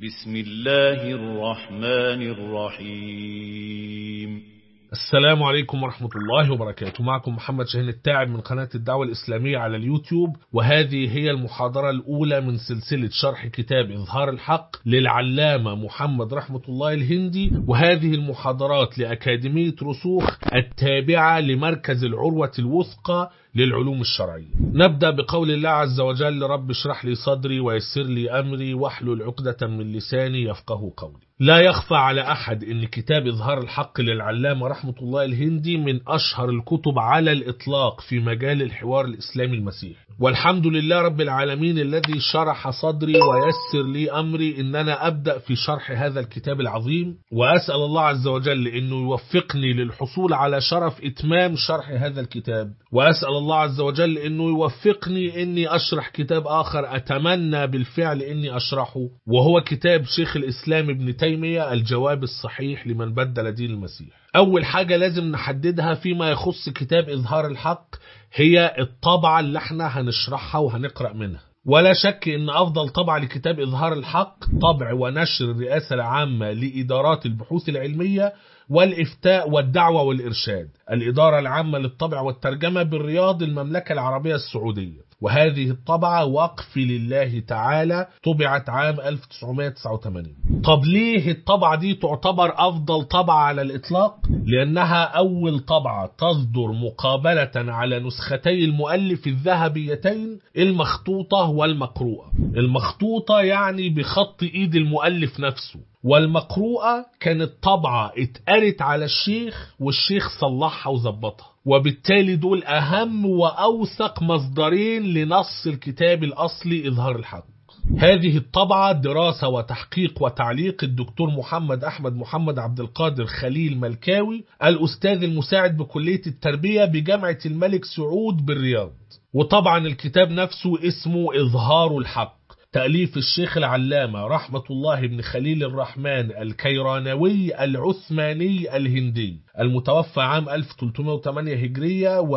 بسم الله الرحمن الرحيم السلام عليكم ورحمة الله وبركاته معكم محمد شاهين التاعب من قناة الدعوة الإسلامية على اليوتيوب وهذه هي المحاضرة الأولى من سلسلة شرح كتاب إظهار الحق للعلامة محمد رحمة الله الهندي وهذه المحاضرات لأكاديمية رسوخ التابعة لمركز العروة الوثقى للعلوم الشرعية نبدأ بقول الله عز وجل رب اشرح لي صدري ويسر لي أمري واحلل عقدة من لساني يفقه قولي لا يخفى على أحد أن كتاب إظهار الحق للعلامة رحمة الله الهندي من أشهر الكتب على الإطلاق في مجال الحوار الإسلامي المسيحي والحمد لله رب العالمين الذي شرح صدري ويسر لي أمري أن أنا أبدأ في شرح هذا الكتاب العظيم وأسأل الله عز وجل أنه يوفقني للحصول على شرف إتمام شرح هذا الكتاب وأسأل الله عز وجل أنه يوفقني أني أشرح كتاب آخر أتمنى بالفعل أني أشرحه وهو كتاب شيخ الإسلام ابن تيمية الجواب الصحيح لمن بدل دين المسيح أول حاجة لازم نحددها فيما يخص كتاب إظهار الحق هي الطبعة اللي احنا هنشرحها وهنقرأ منها ولا شك ان افضل طبعة لكتاب اظهار الحق طبع ونشر الرئاسة العامة لادارات البحوث العلمية والافتاء والدعوة والارشاد الادارة العامة للطبع والترجمة بالرياض المملكة العربية السعودية وهذه الطبعة وقف لله تعالى طبعت عام 1989 طب ليه الطبعة دي تعتبر أفضل طبعة على الإطلاق؟ لأنها أول طبعة تصدر مقابلة على نسختي المؤلف الذهبيتين المخطوطة والمقروءة المخطوطة يعني بخط إيد المؤلف نفسه والمقروءة كانت طبعة اتقرت على الشيخ والشيخ صلحها وظبطها وبالتالي دول أهم وأوثق مصدرين لنص الكتاب الأصلي إظهار الحق هذه الطبعة دراسة وتحقيق وتعليق الدكتور محمد أحمد محمد عبد القادر خليل ملكاوي الأستاذ المساعد بكلية التربية بجامعة الملك سعود بالرياض وطبعا الكتاب نفسه اسمه إظهار الحق تأليف الشيخ العلامة رحمة الله بن خليل الرحمن الكيرانوي العثماني الهندي المتوفى عام 1308 هجرية و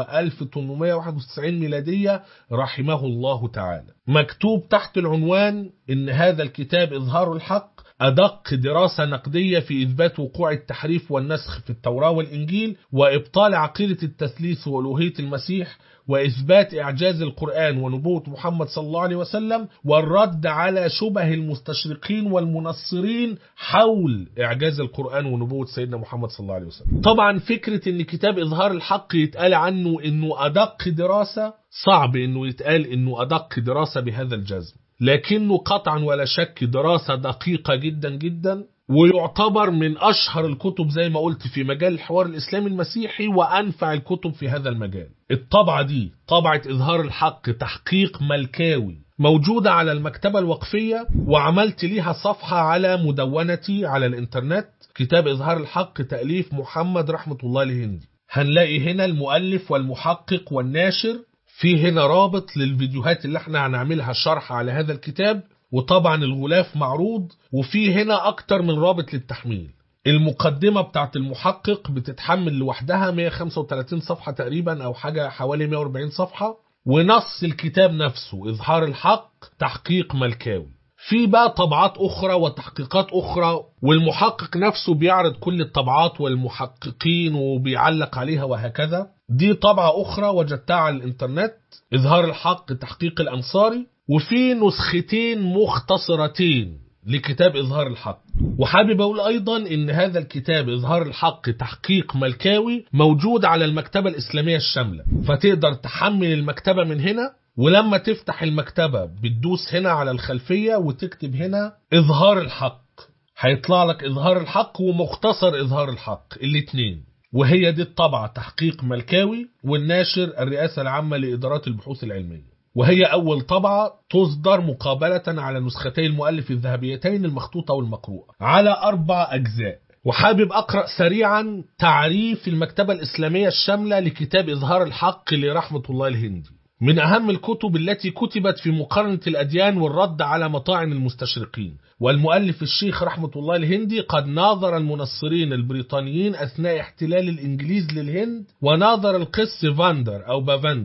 1891 ميلادية رحمه الله تعالى مكتوب تحت العنوان إن هذا الكتاب إظهار الحق أدق دراسة نقدية في إثبات وقوع التحريف والنسخ في التوراة والإنجيل وإبطال عقيدة التثليث وألوهية المسيح وإثبات إعجاز القرآن ونبوة محمد صلى الله عليه وسلم والرد على شبه المستشرقين والمنصرين حول إعجاز القرآن ونبوة سيدنا محمد صلى الله عليه وسلم طبعا فكرة أن كتاب إظهار الحق يتقال عنه أنه أدق دراسة صعب أنه يتقال أنه أدق دراسة بهذا الجزم لكنه قطعا ولا شك دراسة دقيقة جدا جدا ويعتبر من أشهر الكتب زي ما قلت في مجال الحوار الإسلامي المسيحي وأنفع الكتب في هذا المجال الطبعة دي طبعة إظهار الحق تحقيق ملكاوي موجودة على المكتبة الوقفية وعملت ليها صفحة على مدونتي على الإنترنت كتاب إظهار الحق تأليف محمد رحمة الله الهندي هنلاقي هنا المؤلف والمحقق والناشر في هنا رابط للفيديوهات اللي احنا هنعملها شرح على هذا الكتاب وطبعا الغلاف معروض وفي هنا اكتر من رابط للتحميل المقدمة بتاعت المحقق بتتحمل لوحدها 135 صفحة تقريبا او حاجة حوالي 140 صفحة ونص الكتاب نفسه اظهار الحق تحقيق ملكاوي في بقى طبعات أخرى وتحقيقات أخرى والمحقق نفسه بيعرض كل الطبعات والمحققين وبيعلق عليها وهكذا دي طبعة أخرى وجدتها على الإنترنت إظهار الحق تحقيق الأنصاري وفي نسختين مختصرتين لكتاب إظهار الحق وحابب أقول أيضا إن هذا الكتاب إظهار الحق تحقيق ملكاوي موجود على المكتبة الإسلامية الشاملة فتقدر تحمل المكتبة من هنا ولما تفتح المكتبة بتدوس هنا على الخلفية وتكتب هنا إظهار الحق هيطلع لك إظهار الحق ومختصر إظهار الحق الاتنين وهي دي الطبعة تحقيق ملكاوي والناشر الرئاسة العامة لإدارات البحوث العلمية وهي أول طبعة تصدر مقابلة على نسختي المؤلف الذهبيتين المخطوطة والمقروءة على أربع أجزاء وحابب أقرأ سريعا تعريف المكتبة الإسلامية الشاملة لكتاب إظهار الحق لرحمة الله الهندي من أهم الكتب التي كتبت في مقارنة الأديان والرد على مطاعن المستشرقين والمؤلف الشيخ رحمة الله الهندي قد ناظر المنصرين البريطانيين أثناء احتلال الإنجليز للهند وناظر القس فاندر أو بافندر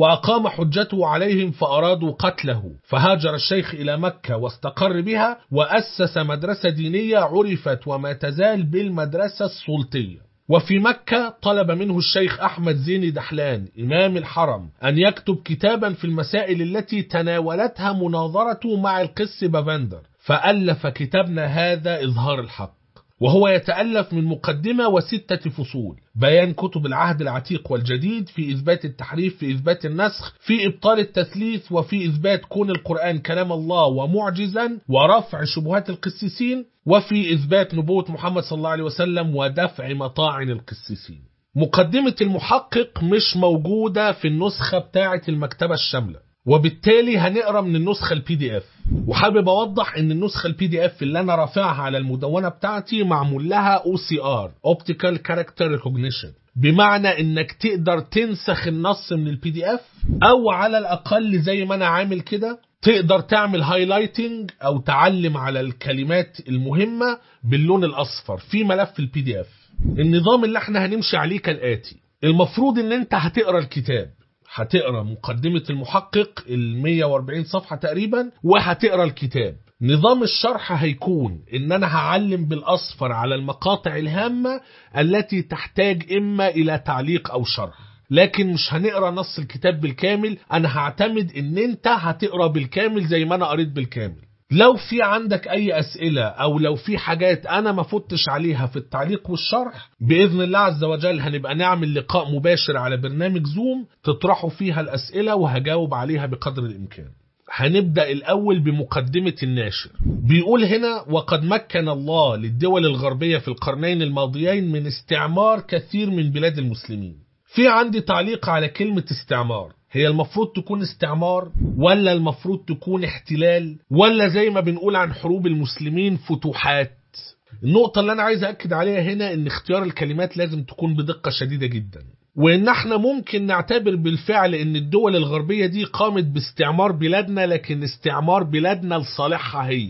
وأقام حجته عليهم فأرادوا قتله فهاجر الشيخ إلى مكة واستقر بها وأسس مدرسة دينية عرفت وما تزال بالمدرسة السلطية وفي مكة طلب منه الشيخ أحمد زيني دحلان إمام الحرم أن يكتب كتابا في المسائل التي تناولتها مناظرته مع القس بافندر فألف كتابنا هذا إظهار الحق وهو يتألف من مقدمة وستة فصول بيان كتب العهد العتيق والجديد في إثبات التحريف في إثبات النسخ في إبطال التثليث وفي إثبات كون القرآن كلام الله ومعجزا ورفع شبهات القسيسين وفي إثبات نبوة محمد صلى الله عليه وسلم ودفع مطاعن القسيسين مقدمة المحقق مش موجودة في النسخة بتاعة المكتبة الشاملة وبالتالي هنقرا من النسخه البي دي اف وحابب اوضح ان النسخه البي دي اف اللي انا رافعها على المدونه بتاعتي معمول لها او سي ار اوبتيكال كاركتر ريكوجنيشن بمعنى انك تقدر تنسخ النص من البي دي اف او على الاقل زي ما انا عامل كده تقدر تعمل هايلايتنج او تعلم على الكلمات المهمه باللون الاصفر في ملف البي دي اف النظام اللي احنا هنمشي عليه كالاتي المفروض ان انت هتقرا الكتاب هتقرا مقدمة المحقق ال 140 صفحة تقريبا وهتقرا الكتاب نظام الشرح هيكون ان انا هعلم بالاصفر على المقاطع الهامة التي تحتاج اما الى تعليق او شرح لكن مش هنقرا نص الكتاب بالكامل انا هعتمد ان انت هتقرا بالكامل زي ما انا قريت بالكامل لو في عندك اي اسئلة او لو في حاجات انا ما فتش عليها في التعليق والشرح باذن الله عز وجل هنبقى نعمل لقاء مباشر على برنامج زوم تطرحوا فيها الاسئلة وهجاوب عليها بقدر الامكان هنبدأ الأول بمقدمة الناشر بيقول هنا وقد مكن الله للدول الغربية في القرنين الماضيين من استعمار كثير من بلاد المسلمين في عندي تعليق على كلمة استعمار هي المفروض تكون استعمار ولا المفروض تكون احتلال ولا زي ما بنقول عن حروب المسلمين فتوحات النقطة اللي أنا عايز أكد عليها هنا إن اختيار الكلمات لازم تكون بدقة شديدة جدا وإن احنا ممكن نعتبر بالفعل إن الدول الغربية دي قامت باستعمار بلادنا لكن استعمار بلادنا لصالحها هي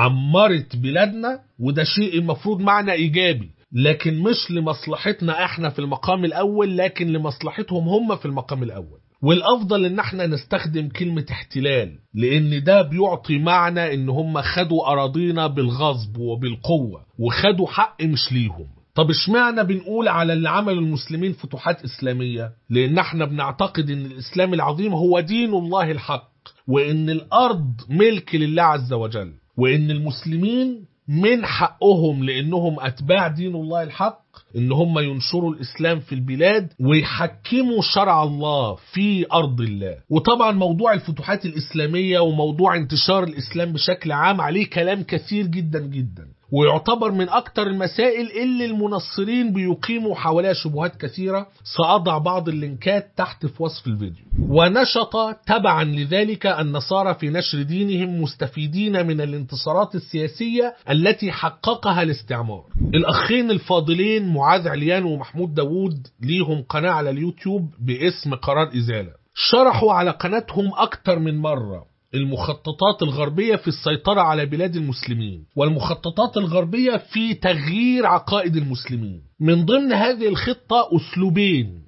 عمرت بلادنا وده شيء المفروض معنى إيجابي لكن مش لمصلحتنا احنا في المقام الأول لكن لمصلحتهم هم في المقام الأول والافضل ان احنا نستخدم كلمة احتلال لان ده بيعطي معنى ان هم خدوا اراضينا بالغصب وبالقوة وخدوا حق مش ليهم طب اشمعنى بنقول على اللي عملوا المسلمين فتوحات اسلامية لان احنا بنعتقد ان الاسلام العظيم هو دين الله الحق وان الارض ملك لله عز وجل وان المسلمين من حقهم لانهم اتباع دين الله الحق ان هم ينشروا الاسلام في البلاد ويحكموا شرع الله في ارض الله وطبعا موضوع الفتوحات الاسلاميه وموضوع انتشار الاسلام بشكل عام عليه كلام كثير جدا جدا ويعتبر من أكتر المسائل اللي المنصرين بيقيموا حواليها شبهات كثيرة سأضع بعض اللينكات تحت في وصف الفيديو ونشط تبعا لذلك النصارى في نشر دينهم مستفيدين من الانتصارات السياسية التي حققها الاستعمار الأخين الفاضلين معاذ عليان ومحمود داوود ليهم قناة على اليوتيوب باسم قرار إزالة شرحوا على قناتهم أكتر من مرة المخططات الغربية في السيطرة على بلاد المسلمين والمخططات الغربية في تغيير عقائد المسلمين من ضمن هذه الخطة أسلوبين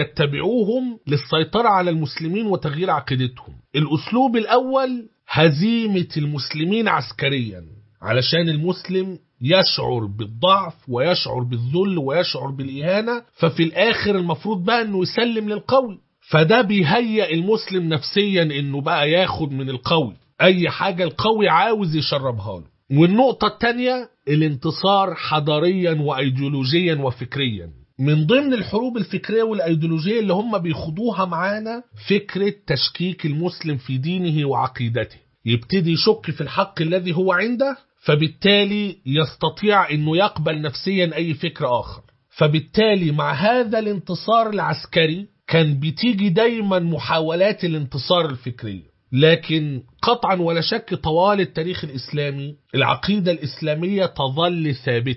بيتبعوهم للسيطرة على المسلمين وتغيير عقيدتهم الأسلوب الأول هزيمة المسلمين عسكريا علشان المسلم يشعر بالضعف ويشعر بالذل ويشعر بالإهانة ففي الآخر المفروض بقى أنه يسلم للقول فده بيهيئ المسلم نفسيا انه بقى ياخد من القوي اي حاجة القوي عاوز يشربها له والنقطة التانية الانتصار حضاريا وايديولوجيا وفكريا من ضمن الحروب الفكرية والايديولوجية اللي هم بيخوضوها معانا فكرة تشكيك المسلم في دينه وعقيدته يبتدي يشك في الحق الذي هو عنده فبالتالي يستطيع انه يقبل نفسيا اي فكر اخر فبالتالي مع هذا الانتصار العسكري كان بتيجي دايما محاولات الانتصار الفكرية لكن قطعا ولا شك طوال التاريخ الإسلامي العقيدة الإسلامية تظل ثابتة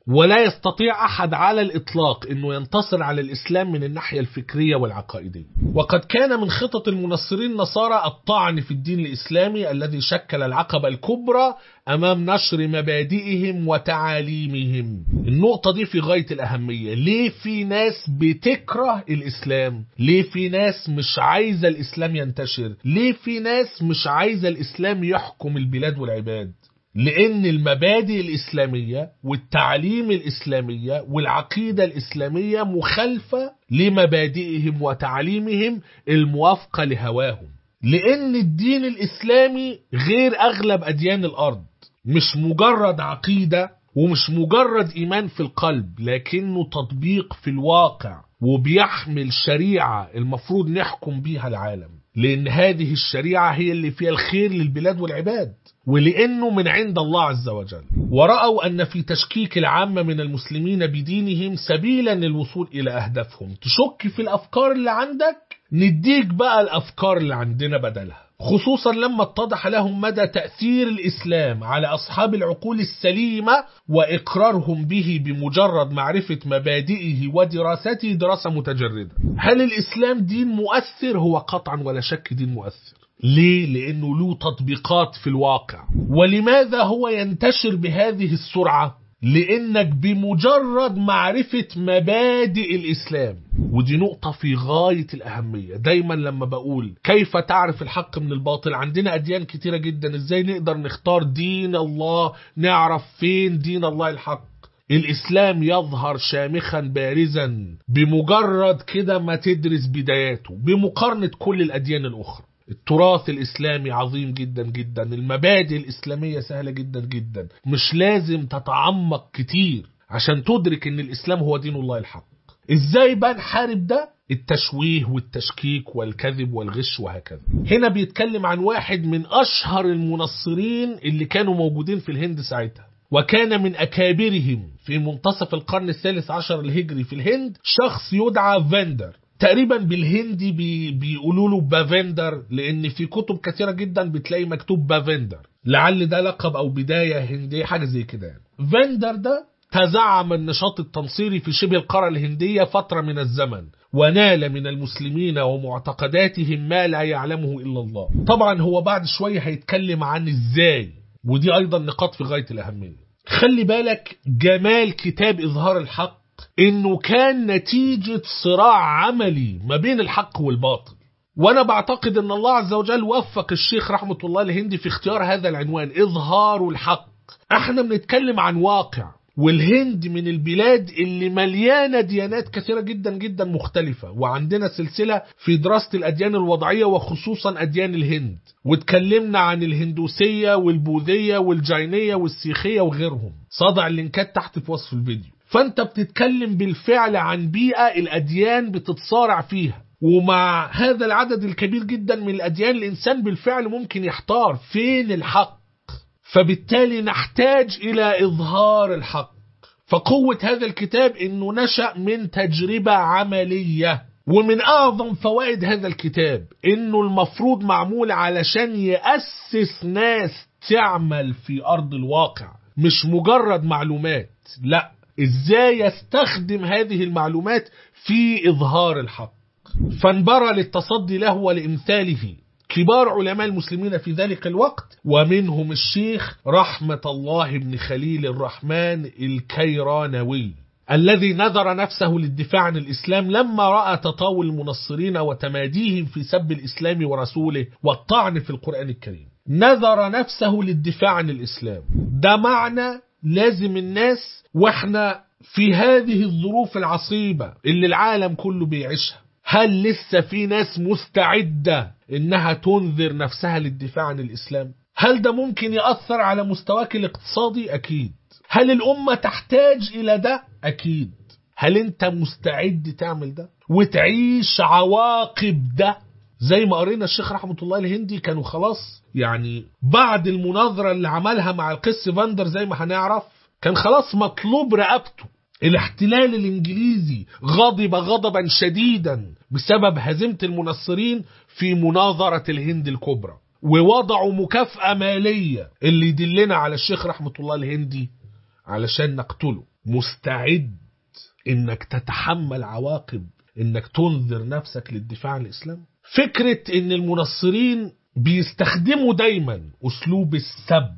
ولا يستطيع أحد على الإطلاق أنه ينتصر على الإسلام من الناحية الفكرية والعقائدية وقد كان من خطط المنصرين النصارى الطعن في الدين الإسلامي الذي شكل العقبة الكبرى أمام نشر مبادئهم وتعاليمهم النقطة دي في غاية الأهمية ليه في ناس بتكره الإسلام ليه في ناس مش عايزة الإسلام ينتشر ليه في ناس مش عايزة الإسلام يحكم البلاد والعباد لأن المبادئ الإسلامية والتعليم الإسلامية والعقيدة الإسلامية مخالفة لمبادئهم وتعليمهم الموافقة لهواهم لأن الدين الإسلامي غير أغلب أديان الأرض مش مجرد عقيدة ومش مجرد إيمان في القلب لكنه تطبيق في الواقع وبيحمل شريعة المفروض نحكم بيها العالم لأن هذه الشريعة هي اللي فيها الخير للبلاد والعباد ولأنه من عند الله عز وجل ورأوا أن في تشكيك العامة من المسلمين بدينهم سبيلا للوصول إلى أهدافهم تشك في الأفكار اللي عندك نديك بقى الأفكار اللي عندنا بدلها خصوصا لما اتضح لهم مدى تأثير الإسلام على أصحاب العقول السليمة وإقرارهم به بمجرد معرفة مبادئه ودراسته دراسة متجردة هل الإسلام دين مؤثر؟ هو قطعا ولا شك دين مؤثر ليه؟ لأنه له تطبيقات في الواقع ولماذا هو ينتشر بهذه السرعة؟ لأنك بمجرد معرفة مبادئ الإسلام ودي نقطة في غاية الأهمية دايما لما بقول كيف تعرف الحق من الباطل عندنا أديان كتيرة جدا إزاي نقدر نختار دين الله نعرف فين دين الله الحق الإسلام يظهر شامخا بارزا بمجرد كده ما تدرس بداياته بمقارنة كل الأديان الأخرى التراث الإسلامي عظيم جدا جدا المبادئ الإسلامية سهلة جدا جدا مش لازم تتعمق كتير عشان تدرك ان الإسلام هو دين الله الحق ازاي بقى نحارب ده التشويه والتشكيك والكذب والغش وهكذا هنا بيتكلم عن واحد من أشهر المنصرين اللي كانوا موجودين في الهند ساعتها وكان من أكابرهم في منتصف القرن الثالث عشر الهجري في الهند شخص يدعى فاندر تقريبا بالهندي بي بيقولوا له بافندر لان في كتب كثيره جدا بتلاقي مكتوب بافندر لعل ده لقب او بدايه هنديه حاجه زي كده يعني فاندر ده تزعم النشاط التنصيري في شبه القاره الهنديه فتره من الزمن ونال من المسلمين ومعتقداتهم ما لا يعلمه الا الله طبعا هو بعد شويه هيتكلم عن ازاي ودي ايضا نقاط في غايه الاهميه خلي بالك جمال كتاب اظهار الحق انه كان نتيجة صراع عملي ما بين الحق والباطل وانا بعتقد ان الله عز وجل وفق الشيخ رحمة الله الهندي في اختيار هذا العنوان اظهار الحق احنا بنتكلم عن واقع والهند من البلاد اللي مليانة ديانات كثيرة جدا جدا مختلفة وعندنا سلسلة في دراسة الأديان الوضعية وخصوصا أديان الهند واتكلمنا عن الهندوسية والبوذية والجينية والسيخية وغيرهم صدع اللينكات تحت في وصف الفيديو فانت بتتكلم بالفعل عن بيئة الأديان بتتصارع فيها ومع هذا العدد الكبير جدا من الأديان الإنسان بالفعل ممكن يحتار فين الحق فبالتالي نحتاج إلى إظهار الحق فقوة هذا الكتاب إنه نشأ من تجربة عملية ومن أعظم فوائد هذا الكتاب إنه المفروض معمول علشان يأسس ناس تعمل في أرض الواقع مش مجرد معلومات لا ازاي يستخدم هذه المعلومات في اظهار الحق فانبرى للتصدي له ولامثاله كبار علماء المسلمين في ذلك الوقت ومنهم الشيخ رحمة الله بن خليل الرحمن الكيرانوي الذي نذر نفسه للدفاع عن الإسلام لما رأى تطاول المنصرين وتماديهم في سب الإسلام ورسوله والطعن في القرآن الكريم نذر نفسه للدفاع عن الإسلام ده معنى لازم الناس واحنا في هذه الظروف العصيبة اللي العالم كله بيعيشها هل لسه في ناس مستعدة انها تنذر نفسها للدفاع عن الاسلام هل ده ممكن يأثر على مستواك الاقتصادي اكيد هل الامة تحتاج الى ده اكيد هل انت مستعد تعمل ده وتعيش عواقب ده زي ما قرينا الشيخ رحمة الله الهندي كانوا خلاص يعني بعد المناظرة اللي عملها مع القس فاندر زي ما هنعرف كان خلاص مطلوب رقبته الاحتلال الانجليزي غضب غضبا شديدا بسبب هزيمة المنصرين في مناظرة الهند الكبرى ووضعوا مكافأة مالية اللي يدلنا على الشيخ رحمة الله الهندي علشان نقتله مستعد انك تتحمل عواقب انك تنذر نفسك للدفاع عن الاسلام فكرة ان المنصرين بيستخدموا دايما اسلوب السب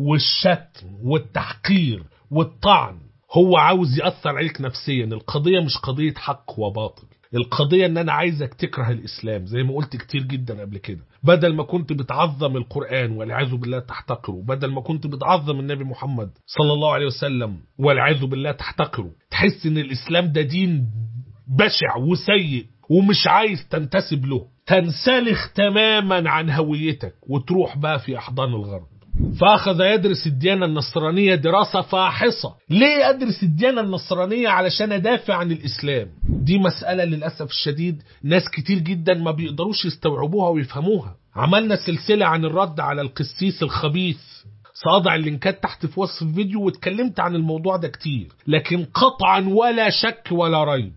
والشتم والتحقير والطعن هو عاوز يأثر عليك نفسيا القضية مش قضية حق وباطل القضية ان انا عايزك تكره الاسلام زي ما قلت كتير جدا قبل كده بدل ما كنت بتعظم القرآن والعياذ بالله تحتقره بدل ما كنت بتعظم النبي محمد صلى الله عليه وسلم والعياذ بالله تحتقره تحس ان الاسلام ده دين بشع وسيء ومش عايز تنتسب له تنسلخ تماما عن هويتك وتروح بقى في احضان الغرب فأخذ يدرس الديانة النصرانية دراسة فاحصة ليه أدرس الديانة النصرانية علشان أدافع عن الإسلام دي مسألة للأسف الشديد ناس كتير جدا ما بيقدروش يستوعبوها ويفهموها عملنا سلسلة عن الرد على القسيس الخبيث سأضع اللينكات تحت في وصف الفيديو واتكلمت عن الموضوع ده كتير لكن قطعا ولا شك ولا ريب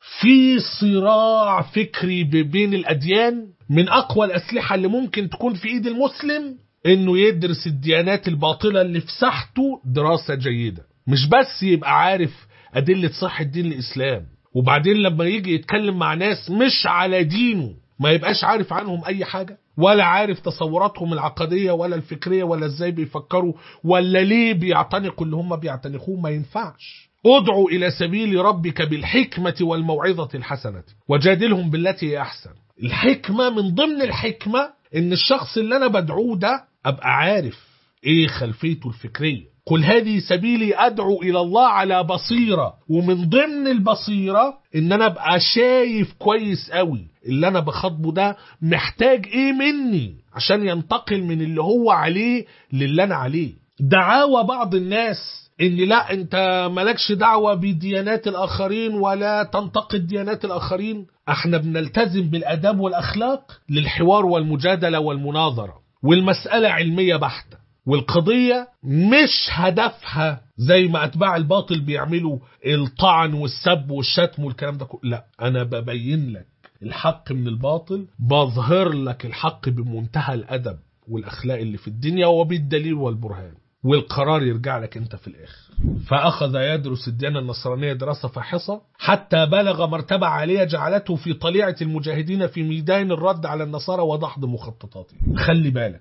في صراع فكري بين الأديان من أقوى الأسلحة اللي ممكن تكون في إيد المسلم انه يدرس الديانات الباطلة اللي في ساحته دراسة جيدة مش بس يبقى عارف أدلة صحة دين الإسلام وبعدين لما يجي يتكلم مع ناس مش على دينه ما يبقاش عارف عنهم أي حاجة ولا عارف تصوراتهم العقدية ولا الفكرية ولا ازاي بيفكروا ولا ليه بيعتنقوا اللي هم بيعتنقوه ما ينفعش ادعو إلى سبيل ربك بالحكمة والموعظة الحسنة وجادلهم بالتي هي أحسن الحكمة من ضمن الحكمة إن الشخص اللي أنا بدعوه ده أبقى عارف إيه خلفيته الفكرية قل هذه سبيلي أدعو إلى الله على بصيرة ومن ضمن البصيرة إن أنا أبقى شايف كويس قوي اللي أنا بخاطبه ده محتاج إيه مني عشان ينتقل من اللي هو عليه للي أنا عليه دعاوى بعض الناس ان لا انت مالكش دعوة بديانات الاخرين ولا تنتقد ديانات الاخرين احنا بنلتزم بالاداب والاخلاق للحوار والمجادلة والمناظرة والمسألة علمية بحتة والقضية مش هدفها زي ما أتباع الباطل بيعملوا الطعن والسب والشتم والكلام ده كله لا أنا ببين لك الحق من الباطل بظهر لك الحق بمنتهى الأدب والأخلاق اللي في الدنيا وبالدليل والبرهان والقرار يرجع لك انت في الاخر فاخذ يدرس الديانه النصرانيه دراسه فاحصه حتى بلغ مرتبه عاليه جعلته في طليعه المجاهدين في ميدان الرد على النصارى ودحض مخططاتهم خلي بالك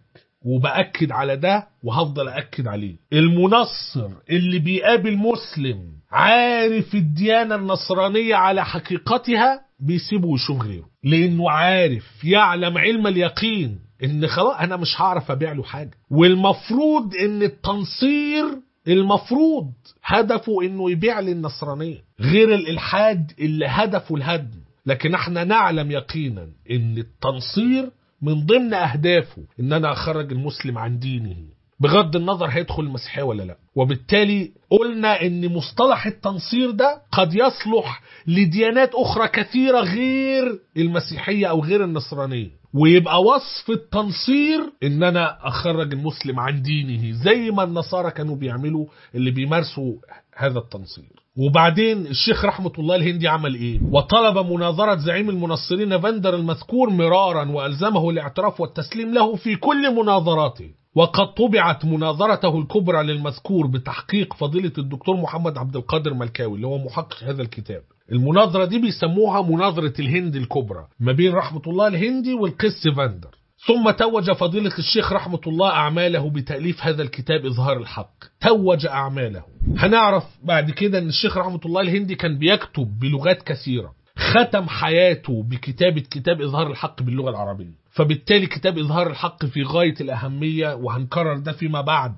وبأكد على ده وهفضل أكد عليه المنصر اللي بيقابل مسلم عارف الديانة النصرانية على حقيقتها بيسيبه ويشوف غيره لأنه عارف يعلم علم اليقين ان خلاص انا مش هعرف ابيع له حاجه والمفروض ان التنصير المفروض هدفه انه يبيع للنصرانيه غير الالحاد اللي هدفه الهدم لكن احنا نعلم يقينا ان التنصير من ضمن اهدافه ان انا اخرج المسلم عن دينه بغض النظر هيدخل المسيحيه ولا لا وبالتالي قلنا ان مصطلح التنصير ده قد يصلح لديانات اخرى كثيره غير المسيحيه او غير النصرانيه ويبقى وصف التنصير ان انا اخرج المسلم عن دينه زي ما النصارى كانوا بيعملوا اللي بيمارسوا هذا التنصير وبعدين الشيخ رحمة الله الهندي عمل ايه وطلب مناظرة زعيم المنصرين فاندر المذكور مرارا والزمه الاعتراف والتسليم له في كل مناظراته وقد طبعت مناظرته الكبرى للمذكور بتحقيق فضيلة الدكتور محمد عبد القادر ملكاوي اللي هو محقق هذا الكتاب المناظرة دي بيسموها مناظرة الهند الكبرى ما بين رحمة الله الهندي والقس فاندر ثم توج فضيلة الشيخ رحمة الله أعماله بتأليف هذا الكتاب إظهار الحق توج أعماله هنعرف بعد كده أن الشيخ رحمة الله الهندي كان بيكتب بلغات كثيرة ختم حياته بكتابة كتاب إظهار الحق باللغة العربية فبالتالي كتاب إظهار الحق في غاية الأهمية وهنكرر ده فيما بعد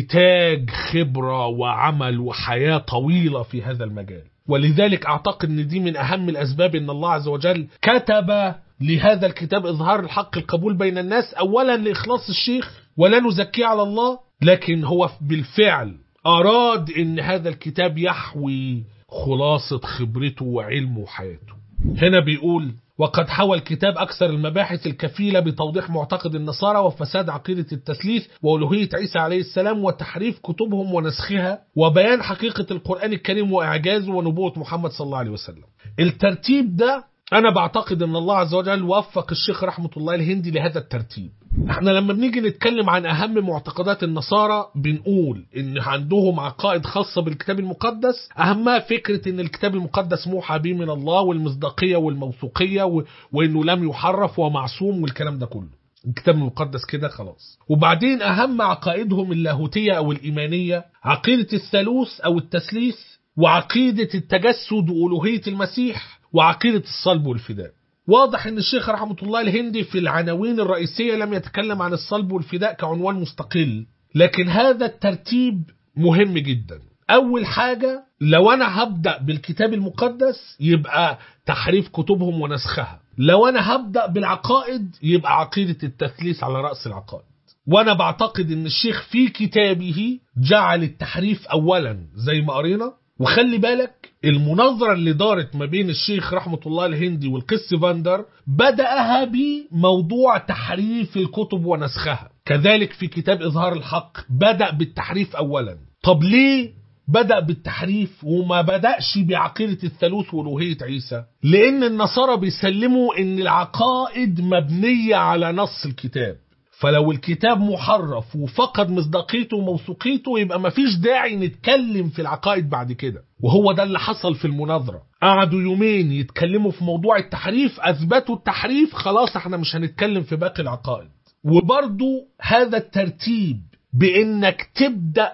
نتاج خبرة وعمل وحياة طويلة في هذا المجال ولذلك أعتقد أن دي من أهم الأسباب أن الله عز وجل كتب لهذا الكتاب إظهار الحق القبول بين الناس أولا لإخلاص الشيخ ولا نزكيه على الله لكن هو بالفعل أراد أن هذا الكتاب يحوي خلاصة خبرته وعلمه وحياته هنا بيقول وقد حوى الكتاب أكثر المباحث الكفيلة بتوضيح معتقد النصارى وفساد عقيدة التثليث وألوهية عيسى عليه السلام وتحريف كتبهم ونسخها وبيان حقيقة القرآن الكريم وإعجازه ونبوة محمد صلى الله عليه وسلم الترتيب ده انا بعتقد ان الله عز وجل وفق الشيخ رحمه الله الهندي لهذا الترتيب احنا لما بنيجي نتكلم عن اهم معتقدات النصارى بنقول ان عندهم عقائد خاصة بالكتاب المقدس اهمها فكرة ان الكتاب المقدس موحى به من الله والمصداقية والموثوقية و... وانه لم يحرف ومعصوم والكلام ده كله الكتاب المقدس كده خلاص وبعدين اهم عقائدهم اللاهوتية او الايمانية عقيدة الثالوث او التثليث وعقيدة التجسد وألوهية المسيح وعقيدة الصلب والفداء واضح ان الشيخ رحمة الله الهندي في العناوين الرئيسية لم يتكلم عن الصلب والفداء كعنوان مستقل لكن هذا الترتيب مهم جدا اول حاجة لو انا هبدأ بالكتاب المقدس يبقى تحريف كتبهم ونسخها لو انا هبدأ بالعقائد يبقى عقيدة التثليث على رأس العقائد وانا بعتقد ان الشيخ في كتابه جعل التحريف اولا زي ما قرينا وخلي بالك المناظرة اللي دارت ما بين الشيخ رحمة الله الهندي والقس فاندر بدأها بموضوع تحريف الكتب ونسخها كذلك في كتاب إظهار الحق بدأ بالتحريف أولا طب ليه بدأ بالتحريف وما بدأش بعقيدة الثالوث وألوهية عيسى لأن النصارى بيسلموا أن العقائد مبنية على نص الكتاب فلو الكتاب محرف وفقد مصداقيته وموثوقيته يبقى مفيش داعي نتكلم في العقائد بعد كده وهو ده اللي حصل في المناظرة قعدوا يومين يتكلموا في موضوع التحريف أثبتوا التحريف خلاص احنا مش هنتكلم في باقي العقائد وبرضو هذا الترتيب بانك تبدأ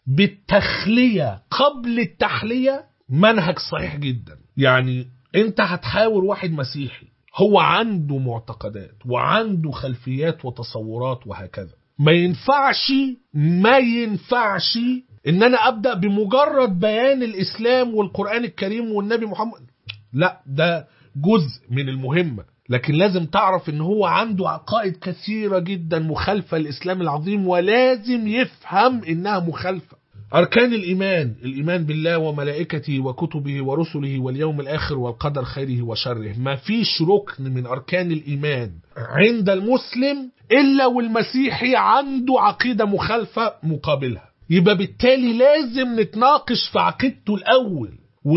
بالتخلية قبل التحلية منهج صحيح جدا يعني انت هتحاور واحد مسيحي هو عنده معتقدات وعنده خلفيات وتصورات وهكذا ما ينفعش ما ينفعش ان انا ابدا بمجرد بيان الاسلام والقران الكريم والنبي محمد لا ده جزء من المهمه لكن لازم تعرف ان هو عنده عقائد كثيره جدا مخالفه للاسلام العظيم ولازم يفهم انها مخالفه أركان الإيمان الإيمان بالله وملائكته وكتبه ورسله واليوم الآخر والقدر خيره وشره ما فيش ركن من أركان الإيمان عند المسلم إلا والمسيحي عنده عقيدة مخالفة مقابلها يبقى بالتالي لازم نتناقش في عقيدته الأول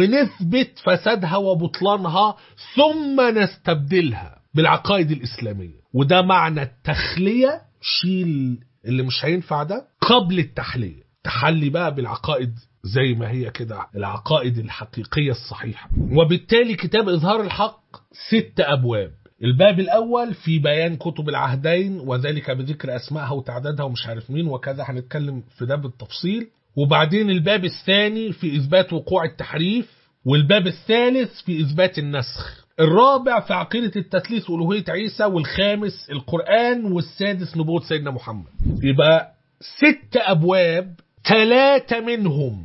ونثبت فسادها وبطلانها ثم نستبدلها بالعقائد الإسلامية وده معنى التخلية شيل اللي مش هينفع ده قبل التحلية تحلي بقى بالعقائد زي ما هي كده العقائد الحقيقية الصحيحة وبالتالي كتاب إظهار الحق ست أبواب الباب الأول في بيان كتب العهدين وذلك بذكر أسمائها وتعدادها ومش عارف مين وكذا هنتكلم في ده بالتفصيل وبعدين الباب الثاني في إثبات وقوع التحريف والباب الثالث في إثبات النسخ الرابع في عقيدة التثليث وألوهية عيسى والخامس القرآن والسادس نبوة سيدنا محمد يبقى ست أبواب ثلاثة منهم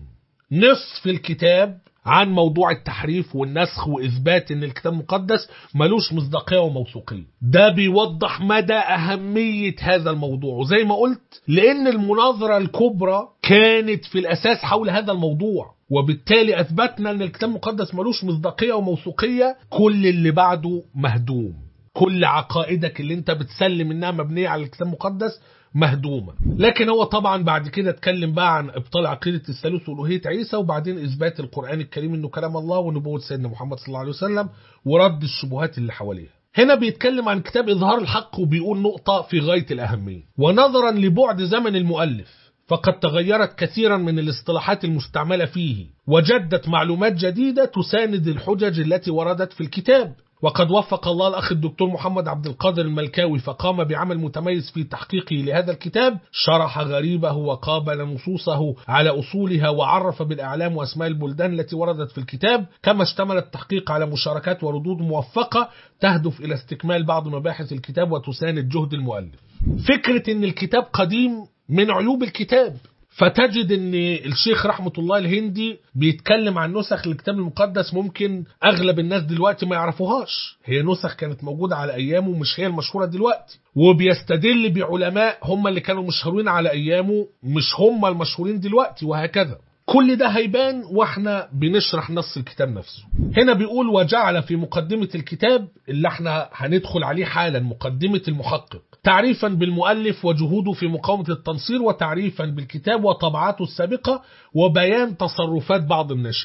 نصف الكتاب عن موضوع التحريف والنسخ وإثبات أن الكتاب المقدس ملوش مصداقية وموثوقية ده بيوضح مدى أهمية هذا الموضوع وزي ما قلت لأن المناظرة الكبرى كانت في الأساس حول هذا الموضوع وبالتالي أثبتنا أن الكتاب المقدس ملوش مصداقية وموثوقية كل اللي بعده مهدوم كل عقائدك اللي انت بتسلم انها مبنية على الكتاب المقدس مهدومة لكن هو طبعا بعد كده اتكلم بقى عن ابطال عقيدة الثالوث والوهية عيسى وبعدين اثبات القرآن الكريم انه كلام الله ونبوة سيدنا محمد صلى الله عليه وسلم ورد الشبهات اللي حواليها هنا بيتكلم عن كتاب إظهار الحق وبيقول نقطة في غاية الأهمية ونظرا لبعد زمن المؤلف فقد تغيرت كثيرا من الاصطلاحات المستعملة فيه وجدت معلومات جديدة تساند الحجج التي وردت في الكتاب وقد وفق الله الأخ الدكتور محمد عبد القادر الملكاوي فقام بعمل متميز في تحقيقه لهذا الكتاب شرح غريبه وقابل نصوصه على أصولها وعرف بالأعلام وأسماء البلدان التي وردت في الكتاب كما اشتمل التحقيق على مشاركات وردود موفقة تهدف إلى استكمال بعض مباحث الكتاب وتساند جهد المؤلف فكرة أن الكتاب قديم من عيوب الكتاب فتجد ان الشيخ رحمة الله الهندي بيتكلم عن نسخ الكتاب المقدس ممكن اغلب الناس دلوقتي ما يعرفوهاش هي نسخ كانت موجودة على ايامه مش هي المشهورة دلوقتي وبيستدل بعلماء هم اللي كانوا مشهورين على ايامه مش هم المشهورين دلوقتي وهكذا كل ده هيبان واحنا بنشرح نص الكتاب نفسه هنا بيقول وجعل في مقدمة الكتاب اللي احنا هندخل عليه حالا مقدمة المحقق تعريفا بالمؤلف وجهوده في مقاومة التنصير وتعريفا بالكتاب وطبعاته السابقة وبيان تصرفات بعض الناشرين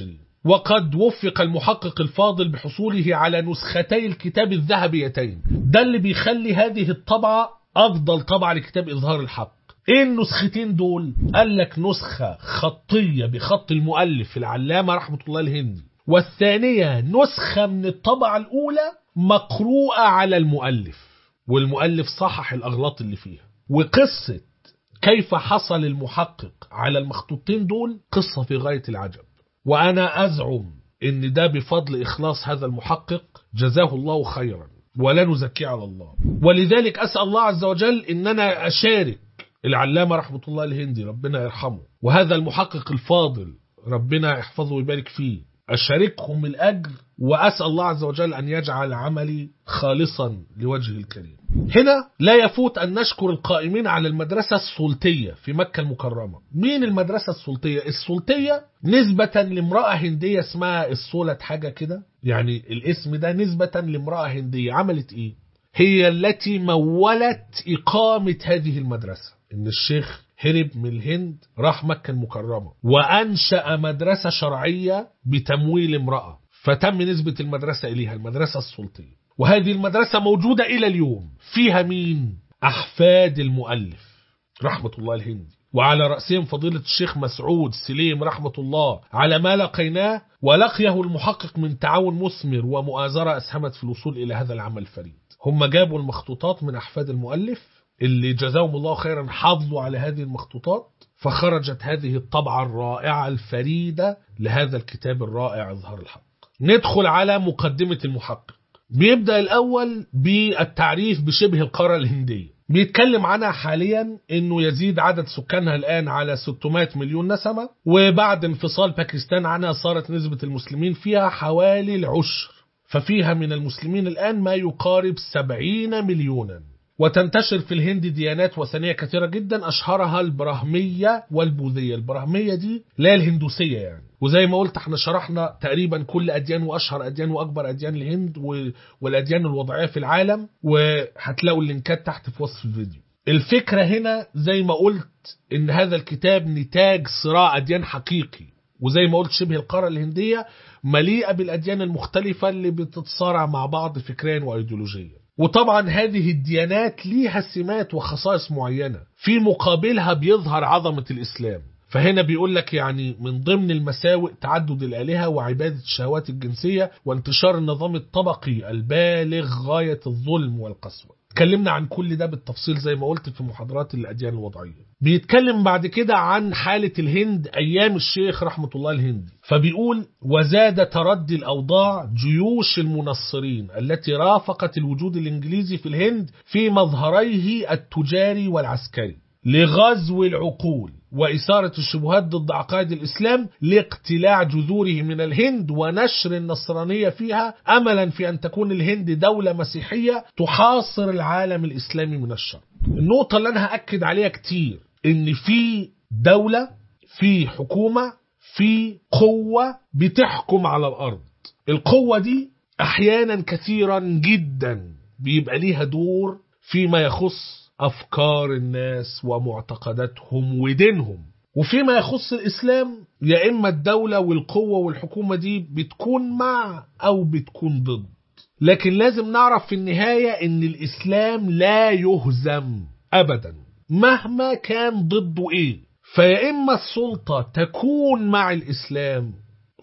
وقد وفق المحقق الفاضل بحصوله على نسختي الكتاب الذهبيتين ده اللي بيخلي هذه الطبعة أفضل طبعة لكتاب إظهار الحق ايه النسختين دول قال لك نسخة خطية بخط المؤلف العلامة رحمة الله الهندي والثانية نسخة من الطبعة الأولى مقروءة على المؤلف والمؤلف صحح الأغلاط اللي فيها وقصة كيف حصل المحقق على المخطوطين دول قصة في غاية العجب وأنا أزعم إن ده بفضل إخلاص هذا المحقق جزاه الله خيرا ولا نزكي على الله ولذلك أسأل الله عز وجل إن أنا أشارك العلامة رحمة الله الهندي ربنا يرحمه وهذا المحقق الفاضل ربنا يحفظه ويبارك فيه أشاركهم الأجر وأسأل الله عز وجل أن يجعل عملي خالصا لوجهه الكريم هنا لا يفوت أن نشكر القائمين على المدرسة السلطية في مكة المكرمة مين المدرسة السلطية؟ السلطية نسبة لامرأة هندية اسمها السولة حاجة كده يعني الاسم ده نسبة لامرأة هندية عملت ايه؟ هي التي مولت إقامة هذه المدرسة إن الشيخ هرب من الهند راح مكة المكرمة وأنشأ مدرسة شرعية بتمويل امرأة فتم نسبة المدرسة إليها المدرسة السلطية وهذه المدرسة موجودة إلى اليوم فيها مين؟ أحفاد المؤلف رحمة الله الهندي وعلى رأسهم فضيلة الشيخ مسعود سليم رحمة الله على ما لقيناه ولقيه المحقق من تعاون مثمر ومؤازرة أسهمت في الوصول إلى هذا العمل الفريد هم جابوا المخطوطات من أحفاد المؤلف اللي جزاهم الله خيرا حافظوا على هذه المخطوطات فخرجت هذه الطبعة الرائعة الفريدة لهذا الكتاب الرائع إظهار الحق ندخل على مقدمة المحقق بيبدأ الأول بالتعريف بشبه القارة الهندية بيتكلم عنها حاليا انه يزيد عدد سكانها الان على 600 مليون نسمة وبعد انفصال باكستان عنها صارت نسبة المسلمين فيها حوالي العشر ففيها من المسلمين الان ما يقارب 70 مليونا وتنتشر في الهند ديانات وثنية كثيرة جدا أشهرها البراهمية والبوذية البراهمية دي لا الهندوسية يعني وزي ما قلت احنا شرحنا تقريبا كل أديان وأشهر أديان وأكبر أديان الهند والأديان الوضعية في العالم وهتلاقوا اللينكات تحت في وصف الفيديو الفكرة هنا زي ما قلت إن هذا الكتاب نتاج صراع أديان حقيقي وزي ما قلت شبه القارة الهندية مليئة بالأديان المختلفة اللي بتتصارع مع بعض فكريا وأيديولوجيا وطبعا هذه الديانات ليها سمات وخصائص معينة في مقابلها بيظهر عظمة الإسلام فهنا بيقول لك يعني من ضمن المساوئ تعدد الآلهة وعبادة الشهوات الجنسية وانتشار النظام الطبقي البالغ غاية الظلم والقسوة اتكلمنا عن كل ده بالتفصيل زي ما قلت في محاضرات الأديان الوضعية بيتكلم بعد كده عن حالة الهند أيام الشيخ رحمة الله الهندي فبيقول وزاد تردي الأوضاع جيوش المنصرين التي رافقت الوجود الإنجليزي في الهند في مظهريه التجاري والعسكري لغزو العقول وإثارة الشبهات ضد عقائد الإسلام لاقتلاع جذوره من الهند ونشر النصرانية فيها أملا في أن تكون الهند دولة مسيحية تحاصر العالم الإسلامي من الشر النقطة اللي أنا هأكد عليها كتير إن في دولة في حكومة في قوة بتحكم على الأرض القوة دي أحيانا كثيرا جدا بيبقى ليها دور فيما يخص أفكار الناس ومعتقداتهم ودينهم وفيما يخص الإسلام يا إما الدولة والقوة والحكومة دي بتكون مع أو بتكون ضد لكن لازم نعرف في النهاية إن الإسلام لا يهزم أبدا مهما كان ضده إيه فيا إما السلطة تكون مع الإسلام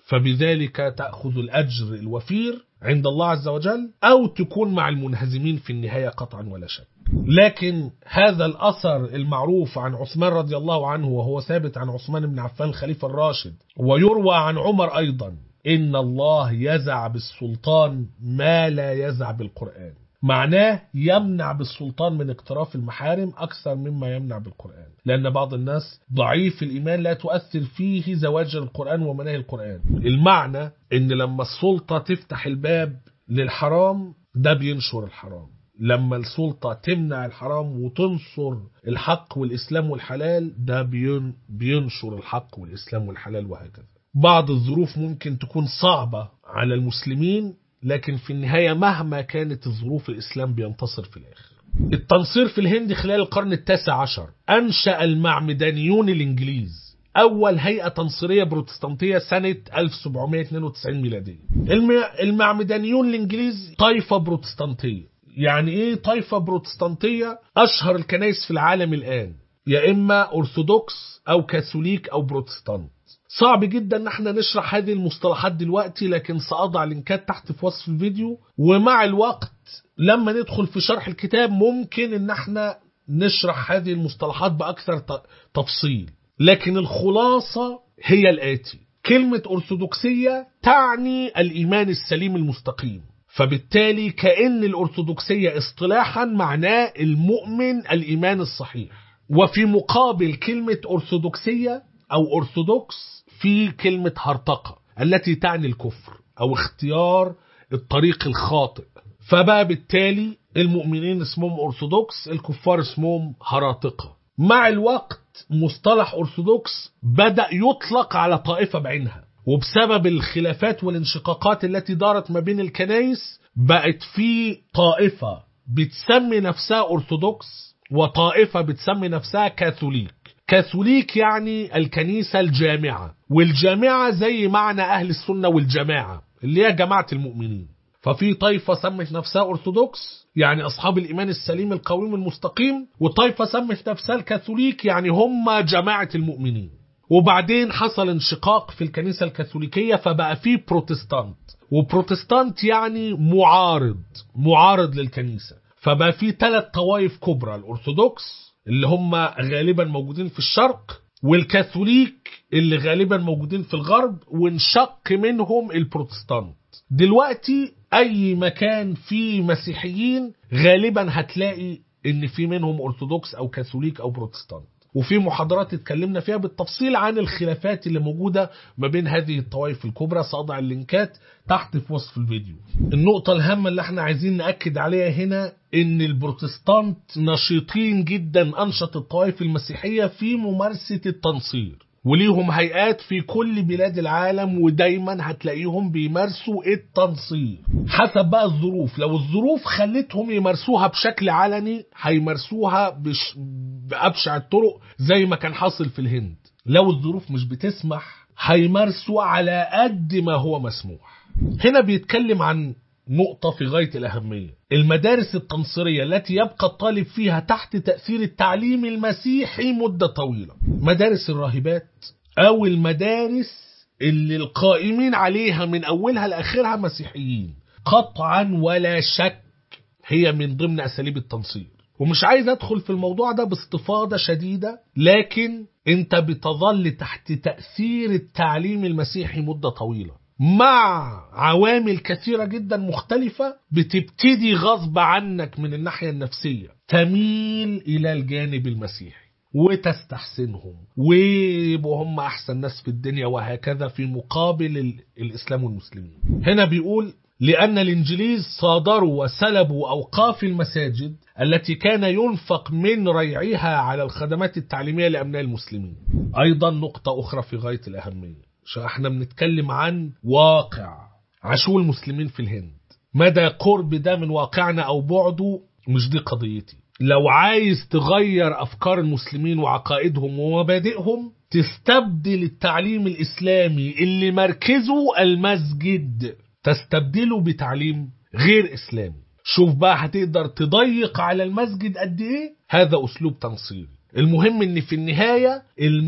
فبذلك تأخذ الأجر الوفير عند الله عز وجل أو تكون مع المنهزمين في النهاية قطعا ولا شك لكن هذا الأثر المعروف عن عثمان رضي الله عنه وهو ثابت عن عثمان بن عفان الخليفة الراشد ويروى عن عمر أيضا إن الله يزع بالسلطان ما لا يزع بالقرآن معناه يمنع بالسلطان من اقتراف المحارم أكثر مما يمنع بالقرآن لأن بعض الناس ضعيف الإيمان لا تؤثر فيه زواجر القرآن ومناهي القرآن المعنى إن لما السلطة تفتح الباب للحرام ده بينشر الحرام لما السلطة تمنع الحرام وتنصر الحق والإسلام والحلال ده بين بينشر الحق والإسلام والحلال وهكذا بعض الظروف ممكن تكون صعبة على المسلمين لكن في النهاية مهما كانت الظروف الإسلام بينتصر في الآخر التنصير في الهند خلال القرن التاسع عشر أنشأ المعمدانيون الإنجليز أول هيئة تنصيرية بروتستانتية سنة 1792 ميلادية الم- المعمدانيون الإنجليز طائفة بروتستانتية يعني إيه طائفة بروتستانتية أشهر الكنائس في العالم الآن يا إما أرثوذكس أو كاثوليك أو بروتستانت صعب جدا ان احنا نشرح هذه المصطلحات دلوقتي لكن سأضع لينكات تحت في وصف الفيديو ومع الوقت لما ندخل في شرح الكتاب ممكن ان احنا نشرح هذه المصطلحات بأكثر ت- تفصيل لكن الخلاصة هي الآتي كلمة أرثوذكسية تعني الإيمان السليم المستقيم فبالتالي كأن الأرثوذكسية اصطلاحا معناه المؤمن الإيمان الصحيح وفي مقابل كلمة أرثوذكسية أو أرثوذكس في كلمة هرطقة التي تعني الكفر أو اختيار الطريق الخاطئ فبقى بالتالي المؤمنين اسمهم أرثوذكس الكفار اسمهم هراطقة مع الوقت مصطلح أرثوذكس بدأ يطلق على طائفة بعينها وبسبب الخلافات والانشقاقات التي دارت ما بين الكنائس بقت في طائفة بتسمي نفسها أرثوذكس وطائفة بتسمي نفسها كاثوليك كاثوليك يعني الكنيسة الجامعة والجامعة زي معنى أهل السنة والجماعة اللي هي جماعة المؤمنين ففي طائفة سمت نفسها أرثوذكس يعني أصحاب الإيمان السليم القويم المستقيم وطائفة سمت نفسها الكاثوليك يعني هم جماعة المؤمنين وبعدين حصل انشقاق في الكنيسة الكاثوليكية فبقى في بروتستانت وبروتستانت يعني معارض معارض للكنيسة فبقى في ثلاث طوائف كبرى الأرثوذكس اللي هم غالبا موجودين في الشرق والكاثوليك اللي غالبا موجودين في الغرب وانشق منهم البروتستانت دلوقتي اي مكان فيه مسيحيين غالبا هتلاقي ان في منهم ارثوذكس او كاثوليك او بروتستانت وفي محاضرات اتكلمنا فيها بالتفصيل عن الخلافات اللي موجودة ما بين هذه الطوائف الكبرى سأضع اللينكات تحت في وصف الفيديو النقطة الهامة اللي احنا عايزين نأكد عليها هنا ان البروتستانت نشيطين جدا انشط الطوائف المسيحية في ممارسة التنصير وليهم هيئات في كل بلاد العالم ودايما هتلاقيهم بيمارسوا التنصير حسب بقى الظروف لو الظروف خلتهم يمارسوها بشكل علني هيمارسوها بش... بأبشع الطرق زي ما كان حاصل في الهند لو الظروف مش بتسمح هيمارسوا على قد ما هو مسموح هنا بيتكلم عن نقطة في غاية الأهمية المدارس التنصيرية التي يبقى الطالب فيها تحت تأثير التعليم المسيحي مدة طويلة مدارس الراهبات أو المدارس اللي القائمين عليها من أولها لآخرها مسيحيين قطعا ولا شك هي من ضمن أساليب التنصير ومش عايز أدخل في الموضوع ده باستفاضة شديدة لكن أنت بتظل تحت تأثير التعليم المسيحي مدة طويلة مع عوامل كثيرة جدا مختلفة بتبتدي غصب عنك من الناحية النفسية تميل إلى الجانب المسيحي وتستحسنهم ويبقوا هم أحسن ناس في الدنيا وهكذا في مقابل ال- الإسلام والمسلمين هنا بيقول لأن الإنجليز صادروا وسلبوا أوقاف المساجد التي كان ينفق من ريعها على الخدمات التعليمية لأبناء المسلمين أيضا نقطة أخرى في غاية الأهمية عشان احنا بنتكلم عن واقع عاشوه المسلمين في الهند مدى قرب ده من واقعنا أو بعده مش دي قضيتي لو عايز تغير أفكار المسلمين وعقائدهم ومبادئهم تستبدل التعليم الإسلامي اللي مركزه المسجد تستبدله بتعليم غير إسلامي شوف بقى هتقدر تضيق على المسجد قد إيه هذا أسلوب تنصيري المهم ان في النهاية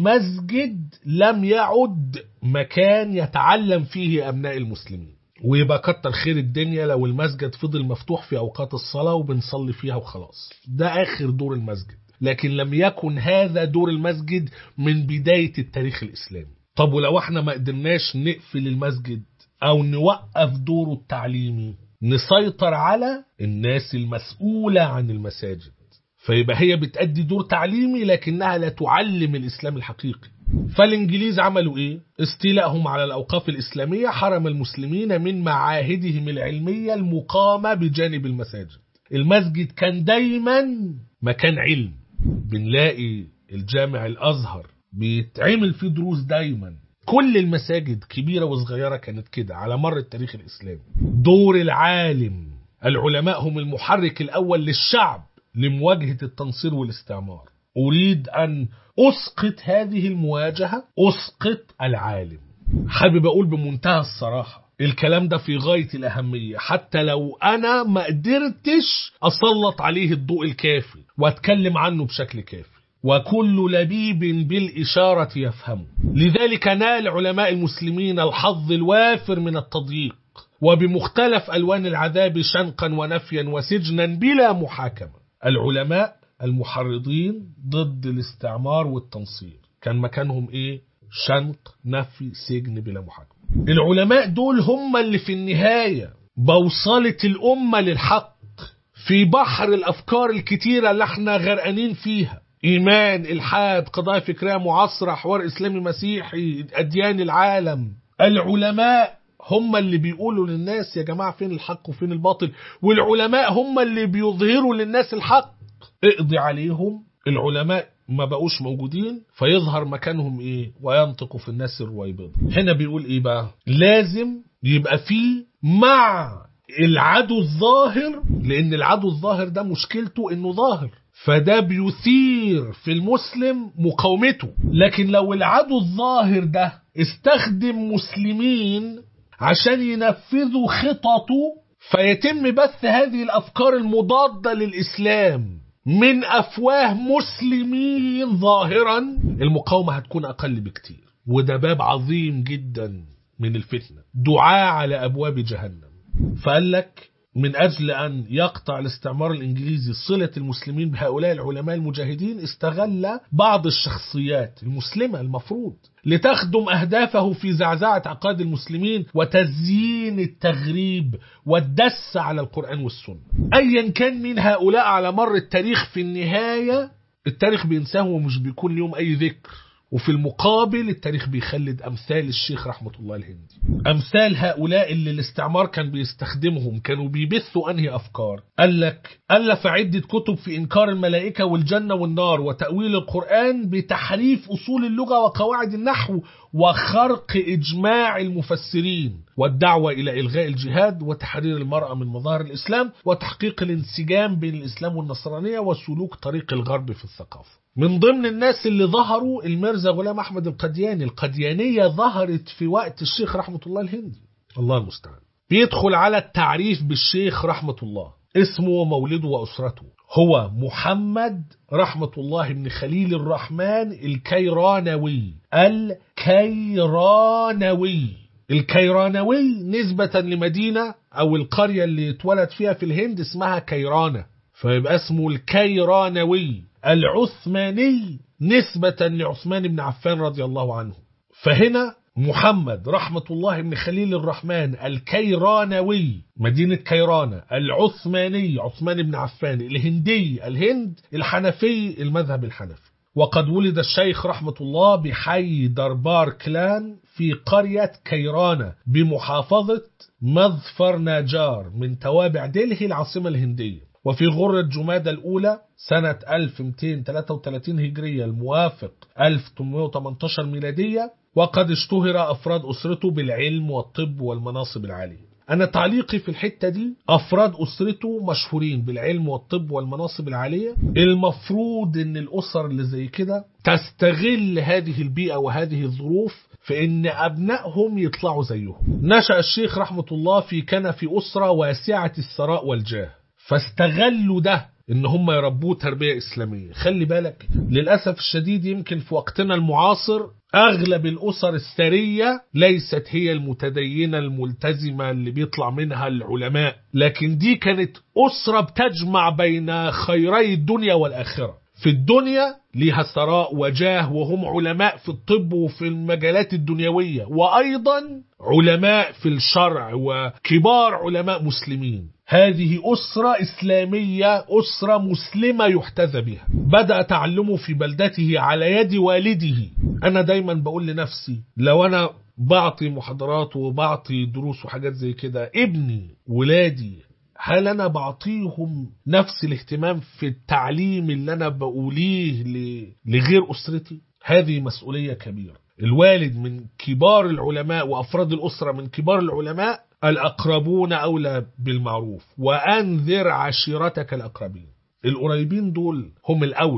المسجد لم يعد مكان يتعلم فيه ابناء المسلمين ويبقى كتر خير الدنيا لو المسجد فضل مفتوح في اوقات الصلاة وبنصلي فيها وخلاص ده اخر دور المسجد لكن لم يكن هذا دور المسجد من بداية التاريخ الاسلامي طب ولو احنا ما قدرناش نقفل المسجد او نوقف دوره التعليمي نسيطر على الناس المسؤولة عن المساجد فيبقى هي بتأدي دور تعليمي لكنها لا تعلم الإسلام الحقيقي فالإنجليز عملوا إيه؟ استيلائهم على الأوقاف الإسلامية حرم المسلمين من معاهدهم العلمية المقامة بجانب المساجد المسجد كان دايما مكان علم بنلاقي الجامع الأزهر بيتعمل فيه دروس دايما كل المساجد كبيرة وصغيرة كانت كده على مر التاريخ الإسلامي دور العالم العلماء هم المحرك الأول للشعب لمواجهة التنصير والاستعمار أريد أن أسقط هذه المواجهة أسقط العالم حابب أقول بمنتهى الصراحة الكلام ده في غاية الأهمية حتى لو أنا ما قدرتش أسلط عليه الضوء الكافي وأتكلم عنه بشكل كافي وكل لبيب بالإشارة يفهمه لذلك نال علماء المسلمين الحظ الوافر من التضييق وبمختلف ألوان العذاب شنقا ونفيا وسجنا بلا محاكمة العلماء المحرضين ضد الاستعمار والتنصير كان مكانهم ايه شنق نفي سجن بلا محاكمة العلماء دول هم اللي في النهاية بوصلة الأمة للحق في بحر الأفكار الكتيرة اللي احنا غرقانين فيها إيمان إلحاد قضايا فكرية معاصرة حوار إسلامي مسيحي أديان العالم العلماء هم اللي بيقولوا للناس يا جماعة فين الحق وفين الباطل والعلماء هم اللي بيظهروا للناس الحق اقضي عليهم العلماء ما بقوش موجودين فيظهر مكانهم ايه وينطق في الناس الرويبض هنا بيقول ايه بقى لازم يبقى فيه مع العدو الظاهر لان العدو الظاهر ده مشكلته انه ظاهر فده بيثير في المسلم مقاومته لكن لو العدو الظاهر ده استخدم مسلمين عشان ينفذوا خططه فيتم بث هذه الافكار المضاده للاسلام من افواه مسلمين ظاهرا المقاومه هتكون اقل بكتير وده باب عظيم جدا من الفتنه دعاء على ابواب جهنم فقال لك من أجل أن يقطع الاستعمار الإنجليزي صلة المسلمين بهؤلاء العلماء المجاهدين استغل بعض الشخصيات المسلمة المفروض لتخدم أهدافه في زعزعة عقائد المسلمين وتزيين التغريب والدس على القرآن والسنة أيا كان من هؤلاء على مر التاريخ في النهاية التاريخ بينساه ومش بيكون ليهم أي ذكر وفي المقابل التاريخ بيخلد أمثال الشيخ رحمة الله الهندي أمثال هؤلاء اللي الاستعمار كان بيستخدمهم كانوا بيبثوا أنهي أفكار قال لك ألف عدة كتب في إنكار الملائكة والجنة والنار وتأويل القرآن بتحريف أصول اللغة وقواعد النحو وخرق إجماع المفسرين والدعوة إلى إلغاء الجهاد وتحرير المرأة من مظاهر الإسلام وتحقيق الانسجام بين الإسلام والنصرانية وسلوك طريق الغرب في الثقافة من ضمن الناس اللي ظهروا الميرزا غلام أحمد القدياني القديانية ظهرت في وقت الشيخ رحمة الله الهندي الله المستعان بيدخل على التعريف بالشيخ رحمة الله اسمه ومولده وأسرته هو محمد رحمة الله بن خليل الرحمن الكيرانوي الكيرانوي الكيرانوي نسبة لمدينة أو القرية اللي اتولد فيها في الهند اسمها كيرانة فيبقى اسمه الكيرانوي العثماني نسبة لعثمان بن عفان رضي الله عنه فهنا محمد رحمة الله بن خليل الرحمن الكيرانوي مدينة كيرانة العثماني عثمان بن عفان الهندي الهند الحنفي المذهب الحنفي وقد ولد الشيخ رحمة الله بحي دربار كلان في قرية كيرانة بمحافظة مظفر ناجار من توابع دلهي العاصمة الهندية وفي غرة جمادى الأولى سنة 1233 هجرية الموافق 1818 ميلادية وقد اشتهر أفراد أسرته بالعلم والطب والمناصب العالية أنا تعليقي في الحتة دي أفراد أسرته مشهورين بالعلم والطب والمناصب العالية المفروض أن الأسر اللي زي كده تستغل هذه البيئة وهذه الظروف في أن أبنائهم يطلعوا زيهم نشأ الشيخ رحمة الله في كنف أسرة واسعة الثراء والجاه فاستغلوا ده ان هم يربوه تربيه اسلاميه خلي بالك للاسف الشديد يمكن في وقتنا المعاصر اغلب الاسر الثريه ليست هي المتدينه الملتزمه اللي بيطلع منها العلماء لكن دي كانت اسره بتجمع بين خيري الدنيا والاخره في الدنيا ليها ثراء وجاه وهم علماء في الطب وفي المجالات الدنيويه وايضا علماء في الشرع وكبار علماء مسلمين هذه أسرة إسلامية أسرة مسلمة يحتذى بها بدأ تعلمه في بلدته على يد والده أنا دايما بقول لنفسي لو أنا بعطي محاضرات وبعطي دروس وحاجات زي كده ابني ولادي هل أنا بعطيهم نفس الاهتمام في التعليم اللي أنا بقوليه لغير أسرتي هذه مسؤولية كبيرة الوالد من كبار العلماء وأفراد الأسرة من كبار العلماء الأقربون أولى بالمعروف وأنذر عشيرتك الأقربين القريبين دول هم الأولى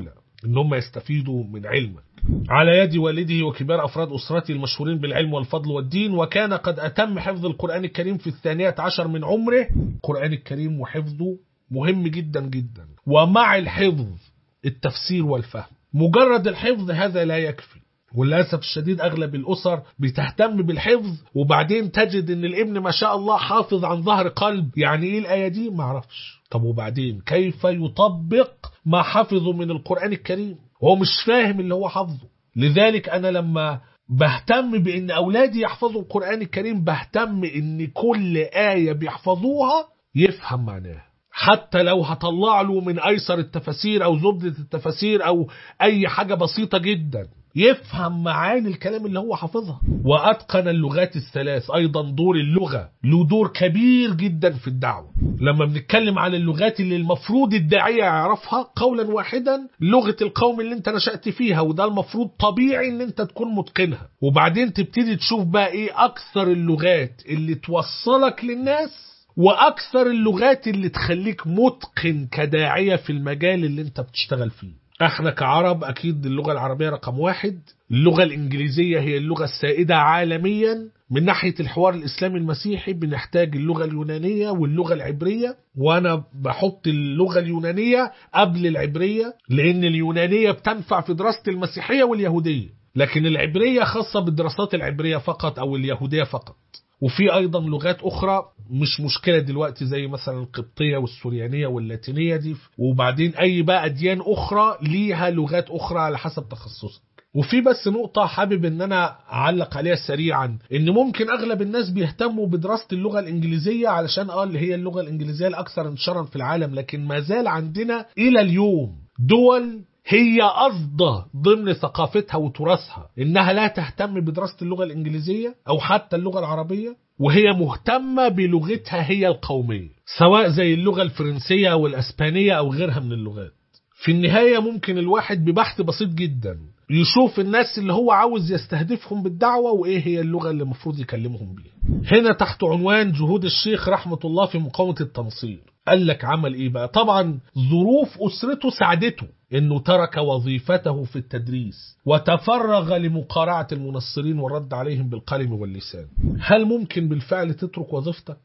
ان هم يستفيدوا من علمك على يد والده وكبار أفراد أسرته المشهورين بالعلم والفضل والدين وكان قد أتم حفظ القرآن الكريم في الثانية عشر من عمره القرآن الكريم وحفظه مهم جدا جدا ومع الحفظ التفسير والفهم مجرد الحفظ هذا لا يكفي وللاسف الشديد اغلب الاسر بتهتم بالحفظ وبعدين تجد ان الابن ما شاء الله حافظ عن ظهر قلب يعني ايه الايه دي ما اعرفش طب وبعدين كيف يطبق ما حفظه من القران الكريم هو مش فاهم اللي هو حافظه لذلك انا لما بهتم بان اولادي يحفظوا القران الكريم بهتم ان كل ايه بيحفظوها يفهم معناها حتى لو هطلع له من ايسر التفاسير او زبده التفاسير او اي حاجه بسيطه جدا يفهم معاني الكلام اللي هو حافظها واتقن اللغات الثلاث ايضا دور اللغه له دور كبير جدا في الدعوه لما بنتكلم عن اللغات اللي المفروض الداعيه يعرفها قولا واحدا لغه القوم اللي انت نشات فيها وده المفروض طبيعي ان انت تكون متقنها وبعدين تبتدي تشوف بقى ايه اكثر اللغات اللي توصلك للناس واكثر اللغات اللي تخليك متقن كداعيه في المجال اللي انت بتشتغل فيه احنا كعرب اكيد اللغه العربيه رقم واحد اللغه الانجليزيه هي اللغه السائده عالميا من ناحيه الحوار الاسلامي المسيحي بنحتاج اللغه اليونانيه واللغه العبريه وانا بحط اللغه اليونانيه قبل العبريه لان اليونانيه بتنفع في دراسه المسيحيه واليهوديه لكن العبريه خاصه بالدراسات العبريه فقط او اليهوديه فقط وفي ايضا لغات اخرى مش مشكله دلوقتي زي مثلا القبطيه والسوريانيه واللاتينيه دي وبعدين اي بقى اديان اخرى ليها لغات اخرى على حسب تخصصك وفي بس نقطة حابب ان انا اعلق عليها سريعا ان ممكن اغلب الناس بيهتموا بدراسة اللغة الانجليزية علشان اه اللي هي اللغة الانجليزية الاكثر انتشارا في العالم لكن ما زال عندنا الى اليوم دول هي قصده ضمن ثقافتها وتراثها انها لا تهتم بدراسه اللغه الانجليزيه او حتى اللغه العربيه وهي مهتمه بلغتها هي القوميه سواء زي اللغه الفرنسيه او الاسبانيه او غيرها من اللغات في النهايه ممكن الواحد ببحث بسيط جدا يشوف الناس اللي هو عاوز يستهدفهم بالدعوه وايه هي اللغه اللي المفروض يكلمهم بيها هنا تحت عنوان جهود الشيخ رحمه الله في مقاومه التنصير قال لك عمل ايه بقى طبعا ظروف اسرته ساعدته انه ترك وظيفته في التدريس وتفرغ لمقارعه المنصرين والرد عليهم بالقلم واللسان هل ممكن بالفعل تترك وظيفتك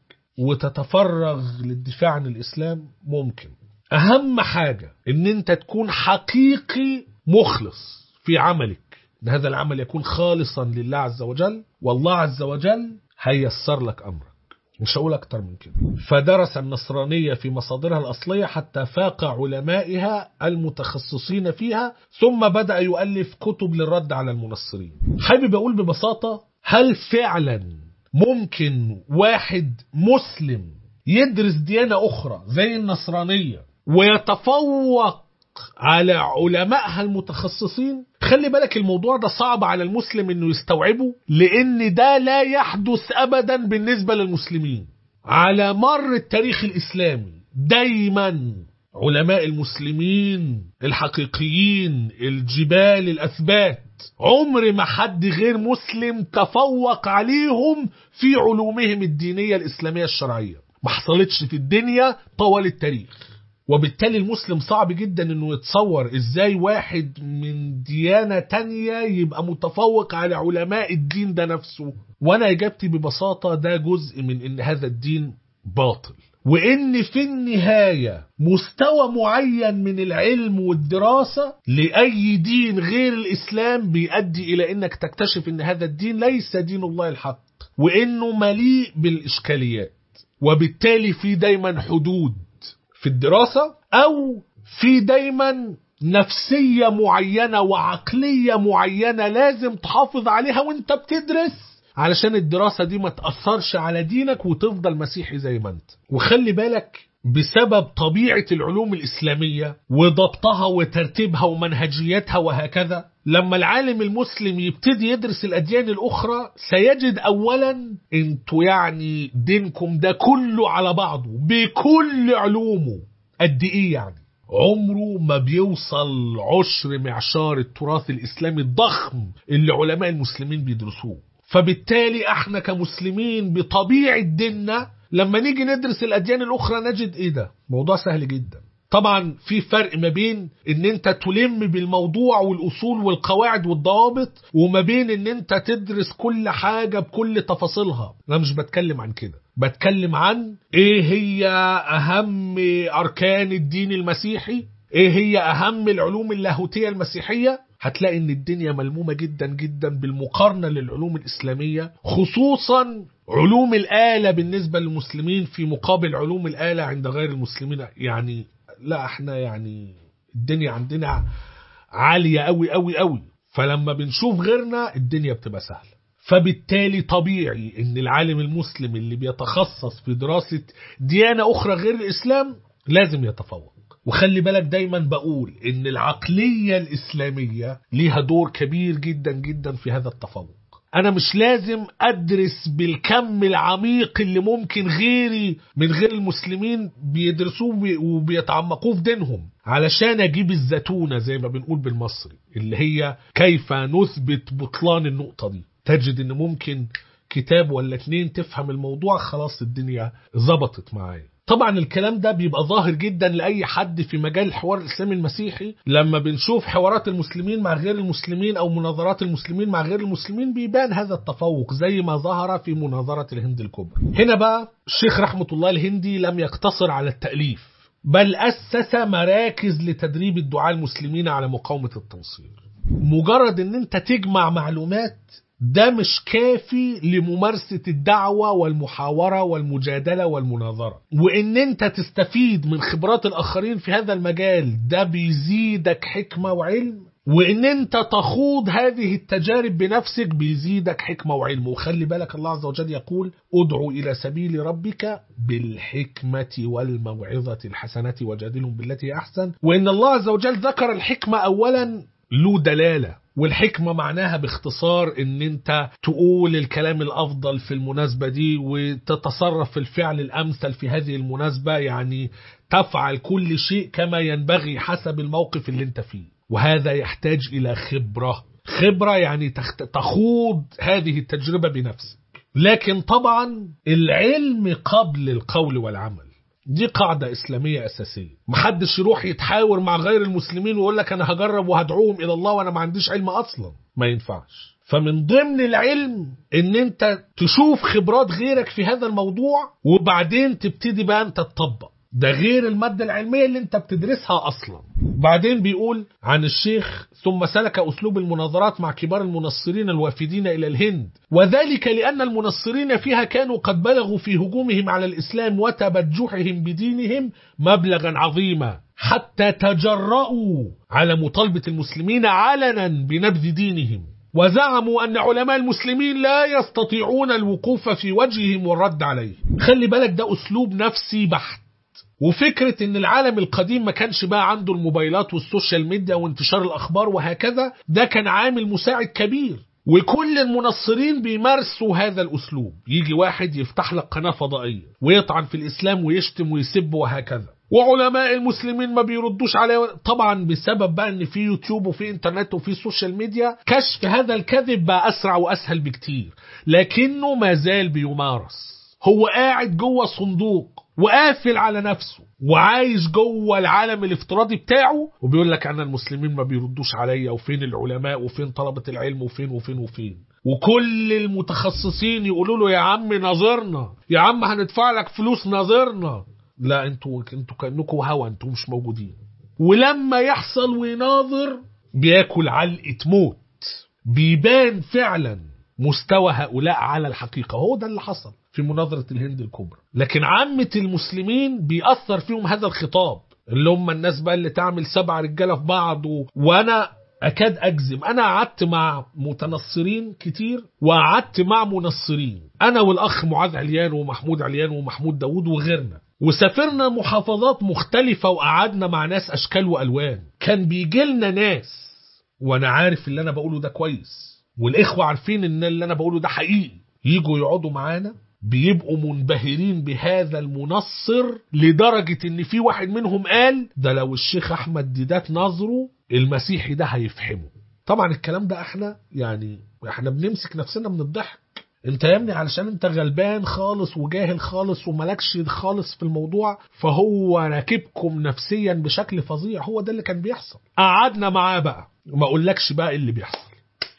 وتتفرغ للدفاع عن الاسلام ممكن اهم حاجه ان انت تكون حقيقي مخلص في عملك ان هذا العمل يكون خالصا لله عز وجل والله عز وجل هيسر لك امرك مش هقول أكتر من كده فدرس النصرانية في مصادرها الأصلية حتى فاق علمائها المتخصصين فيها ثم بدأ يؤلف كتب للرد على المنصرين حابب أقول ببساطة هل فعلا ممكن واحد مسلم يدرس ديانة أخرى زي النصرانية ويتفوق على علمائها المتخصصين خلي بالك الموضوع ده صعب على المسلم انه يستوعبه لان ده لا يحدث ابدا بالنسبة للمسلمين على مر التاريخ الاسلامي دايما علماء المسلمين الحقيقيين الجبال الاثبات عمر ما حد غير مسلم تفوق عليهم في علومهم الدينية الاسلامية الشرعية ما حصلتش في الدنيا طوال التاريخ وبالتالي المسلم صعب جدا انه يتصور ازاي واحد من ديانة تانية يبقى متفوق على علماء الدين ده نفسه وانا اجابتي ببساطة ده جزء من ان هذا الدين باطل وان في النهاية مستوى معين من العلم والدراسة لأي دين غير الإسلام بيؤدي إلى أنك تكتشف أن هذا الدين ليس دين الله الحق وأنه مليء بالإشكاليات وبالتالي في دايما حدود في الدراسة أو في دايما نفسية معينة وعقلية معينة لازم تحافظ عليها وانت بتدرس علشان الدراسة دي ما تأثرش على دينك وتفضل مسيحي زي ما انت وخلي بالك بسبب طبيعة العلوم الإسلامية وضبطها وترتيبها ومنهجيتها وهكذا لما العالم المسلم يبتدي يدرس الأديان الأخرى سيجد أولا انتوا يعني دينكم ده كله على بعضه بكل علومه قد إيه يعني عمره ما بيوصل عشر معشار التراث الإسلامي الضخم اللي علماء المسلمين بيدرسوه فبالتالي احنا كمسلمين بطبيعة ديننا لما نيجي ندرس الأديان الأخرى نجد إيه ده موضوع سهل جدا طبعا في فرق ما بين ان انت تلم بالموضوع والاصول والقواعد والضوابط وما بين ان انت تدرس كل حاجة بكل تفاصيلها انا مش بتكلم عن كده بتكلم عن ايه هي اهم اركان الدين المسيحي ايه هي اهم العلوم اللاهوتية المسيحية هتلاقي ان الدنيا ملمومة جدا جدا بالمقارنة للعلوم الاسلامية خصوصا علوم الآلة بالنسبة للمسلمين في مقابل علوم الآلة عند غير المسلمين يعني لا احنا يعني الدنيا عندنا عالية قوي قوي قوي فلما بنشوف غيرنا الدنيا بتبقى سهلة فبالتالي طبيعي ان العالم المسلم اللي بيتخصص في دراسة ديانة اخرى غير الاسلام لازم يتفوق وخلي بالك دايما بقول ان العقلية الاسلامية ليها دور كبير جدا جدا في هذا التفوق انا مش لازم ادرس بالكم العميق اللي ممكن غيري من غير المسلمين بيدرسوه وبيتعمقوه في دينهم علشان اجيب الزتونة زي ما بنقول بالمصري اللي هي كيف نثبت بطلان النقطة دي تجد ان ممكن كتاب ولا اتنين تفهم الموضوع خلاص الدنيا ظبطت معايا طبعا الكلام ده بيبقى ظاهر جدا لأي حد في مجال الحوار الإسلامي المسيحي لما بنشوف حوارات المسلمين مع غير المسلمين أو مناظرات المسلمين مع غير المسلمين بيبان هذا التفوق زي ما ظهر في مناظرة الهند الكبرى هنا بقى الشيخ رحمة الله الهندي لم يقتصر على التأليف بل أسس مراكز لتدريب الدعاة المسلمين على مقاومة التنصير مجرد ان انت تجمع معلومات ده مش كافي لممارسة الدعوة والمحاورة والمجادلة والمناظرة وإن أنت تستفيد من خبرات الآخرين في هذا المجال ده بيزيدك حكمة وعلم وإن أنت تخوض هذه التجارب بنفسك بيزيدك حكمة وعلم وخلي بالك الله عز وجل يقول ادعو إلى سبيل ربك بالحكمة والموعظة الحسنة وجادلهم بالتي أحسن وإن الله عز وجل ذكر الحكمة أولا له دلالة والحكمة معناها باختصار ان انت تقول الكلام الافضل في المناسبة دي وتتصرف في الفعل الامثل في هذه المناسبة يعني تفعل كل شيء كما ينبغي حسب الموقف اللي انت فيه وهذا يحتاج الى خبرة خبرة يعني تخت... تخوض هذه التجربة بنفسك لكن طبعا العلم قبل القول والعمل دي قاعدة إسلامية أساسية محدش يروح يتحاور مع غير المسلمين ويقول لك أنا هجرب وهدعوهم إلى الله وأنا ما عنديش علم أصلا ما ينفعش فمن ضمن العلم ان انت تشوف خبرات غيرك في هذا الموضوع وبعدين تبتدي بقى انت تطبق ده غير المادة العلمية اللي انت بتدرسها اصلا بعدين بيقول عن الشيخ ثم سلك اسلوب المناظرات مع كبار المنصرين الوافدين الى الهند وذلك لان المنصرين فيها كانوا قد بلغوا في هجومهم على الاسلام وتبجحهم بدينهم مبلغا عظيما حتى تجرؤوا على مطالبة المسلمين علنا بنبذ دينهم وزعموا أن علماء المسلمين لا يستطيعون الوقوف في وجههم والرد عليه خلي بالك ده أسلوب نفسي بحت وفكرة ان العالم القديم ما كانش بقى عنده الموبايلات والسوشيال ميديا وانتشار الاخبار وهكذا ده كان عامل مساعد كبير وكل المنصرين بيمارسوا هذا الاسلوب يجي واحد يفتح لك قناة فضائية ويطعن في الاسلام ويشتم ويسب وهكذا وعلماء المسلمين ما بيردوش عليه طبعا بسبب بقى ان في يوتيوب وفي انترنت وفي سوشيال ميديا كشف هذا الكذب بقى اسرع واسهل بكتير لكنه ما زال بيمارس هو قاعد جوه صندوق وقافل على نفسه وعايش جوه العالم الافتراضي بتاعه وبيقول لك انا المسلمين ما بيردوش عليا وفين العلماء وفين طلبة العلم وفين وفين وفين وكل المتخصصين يقولوا له يا عم ناظرنا يا عم هندفع لك فلوس ناظرنا لا انتوا انتوا كانكم هوا انتوا مش موجودين ولما يحصل ويناظر بياكل علقة موت بيبان فعلا مستوى هؤلاء على الحقيقة هو ده اللي حصل في مناظرة الهند الكبرى لكن عامة المسلمين بيأثر فيهم هذا الخطاب اللي هم الناس بقى اللي تعمل سبع رجالة في بعض و... وأنا أكاد أجزم أنا قعدت مع متنصرين كتير وقعدت مع منصرين أنا والأخ معاذ عليان ومحمود عليان ومحمود داود وغيرنا وسافرنا محافظات مختلفة وقعدنا مع ناس أشكال وألوان كان بيجي لنا ناس وأنا عارف اللي أنا بقوله ده كويس والإخوة عارفين إن اللي أنا بقوله ده حقيقي يجوا يقعدوا معانا بيبقوا منبهرين بهذا المنصر لدرجة ان في واحد منهم قال ده لو الشيخ احمد ديدات نظره المسيحي ده هيفهمه طبعا الكلام ده احنا يعني احنا بنمسك نفسنا من الضحك انت يا ابني علشان انت غلبان خالص وجاهل خالص وملكش خالص في الموضوع فهو راكبكم نفسيا بشكل فظيع هو ده اللي كان بيحصل قعدنا معاه بقى ما اقولكش بقى إيه اللي بيحصل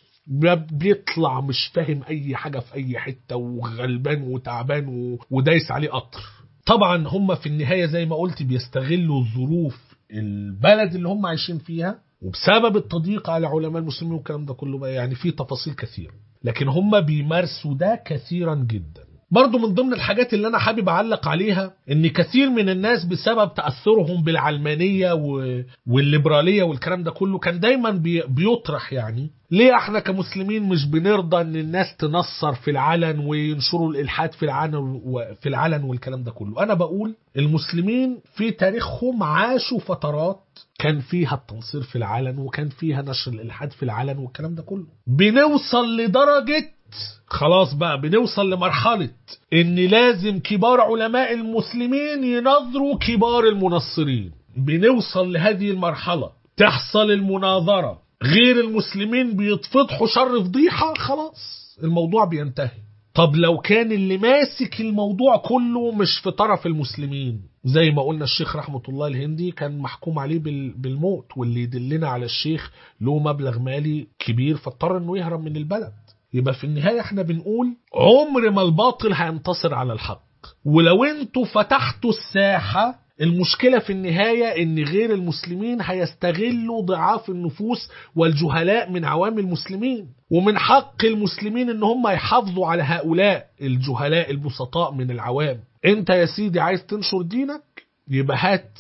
بيطلع مش فاهم اي حاجة في اي حتة وغلبان وتعبان و... ودايس عليه قطر طبعا هم في النهاية زي ما قلت بيستغلوا ظروف البلد اللي هم عايشين فيها وبسبب التضييق على علماء المسلمين والكلام ده كله بقى يعني في تفاصيل كثيرة لكن هم بيمارسوا ده كثيرا جدا برضو من ضمن الحاجات اللي انا حابب اعلق عليها ان كثير من الناس بسبب تاثرهم بالعلمانيه و... والليبراليه والكلام ده كله كان دايما بي... بيطرح يعني ليه احنا كمسلمين مش بنرضى ان الناس تنصر في العلن وينشروا الالحاد في العلن وفي العلن والكلام ده كله انا بقول المسلمين في تاريخهم عاشوا فترات كان فيها التنصير في العلن وكان فيها نشر الالحاد في العلن والكلام ده كله بنوصل لدرجه خلاص بقى بنوصل لمرحلة ان لازم كبار علماء المسلمين ينظروا كبار المنصرين بنوصل لهذه المرحلة تحصل المناظرة غير المسلمين بيتفضحوا شر فضيحة خلاص الموضوع بينتهي طب لو كان اللي ماسك الموضوع كله مش في طرف المسلمين زي ما قلنا الشيخ رحمة الله الهندي كان محكوم عليه بالموت واللي يدلنا على الشيخ له مبلغ مالي كبير فاضطر انه يهرب من البلد يبقى في النهاية احنا بنقول عمر ما الباطل هينتصر على الحق ولو انتوا فتحتوا الساحة المشكلة في النهاية ان غير المسلمين هيستغلوا ضعاف النفوس والجهلاء من عوام المسلمين ومن حق المسلمين ان هم يحافظوا على هؤلاء الجهلاء البسطاء من العوام انت يا سيدي عايز تنشر دينك يبقى هات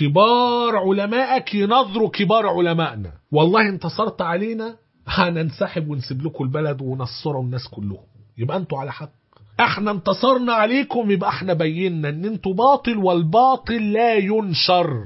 كبار علمائك ينظروا كبار علمائنا والله انتصرت علينا هننسحب ونسيب لكم البلد ونصروا الناس كلهم يبقى انتوا على حق احنا انتصرنا عليكم يبقى احنا بينا ان انتوا باطل والباطل لا ينشر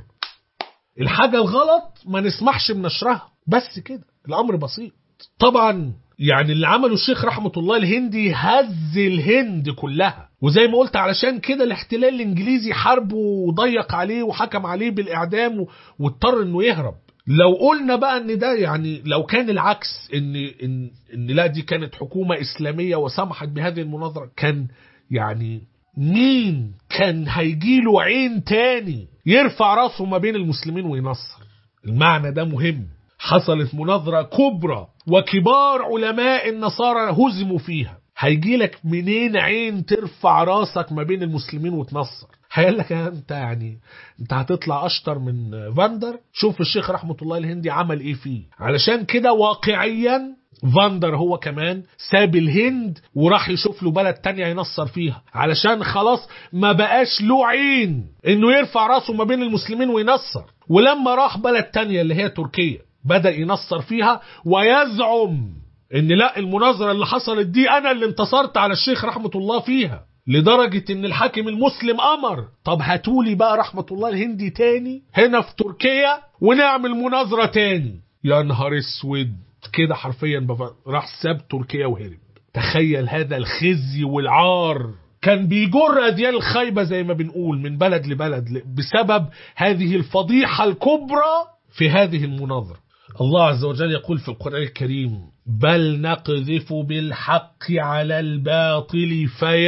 الحاجة الغلط ما نسمحش بنشرها بس كده الامر بسيط طبعا يعني اللي عمله الشيخ رحمة الله الهندي هز الهند كلها وزي ما قلت علشان كده الاحتلال الانجليزي حاربه وضيق عليه وحكم عليه بالاعدام واضطر انه يهرب لو قلنا بقى ان ده يعني لو كان العكس ان ان ان لا دي كانت حكومه اسلاميه وسمحت بهذه المناظره كان يعني مين كان هيجيله عين تاني يرفع راسه ما بين المسلمين وينصر المعنى ده مهم حصلت مناظرة كبرى وكبار علماء النصارى هزموا فيها هيجي لك منين عين ترفع راسك ما بين المسلمين وتنصر هيقول لك انت يعني انت هتطلع اشطر من فاندر شوف الشيخ رحمة الله الهندي عمل ايه فيه علشان كده واقعيا فاندر هو كمان ساب الهند وراح يشوف له بلد تانية ينصر فيها علشان خلاص ما بقاش له عين انه يرفع راسه ما بين المسلمين وينصر ولما راح بلد تانية اللي هي تركيا بدأ ينصر فيها ويزعم ان لا المناظرة اللي حصلت دي انا اللي انتصرت على الشيخ رحمة الله فيها لدرجة ان الحاكم المسلم امر طب هاتولي بقى رحمة الله الهندي تاني هنا في تركيا ونعمل مناظرة تاني يا نهار اسود كده حرفيا راح ساب تركيا وهرب تخيل هذا الخزي والعار كان بيجر أديان الخيبة زي ما بنقول من بلد لبلد بسبب هذه الفضيحة الكبرى في هذه المناظرة الله عز وجل يقول في القرآن الكريم بل نقذف بالحق على الباطل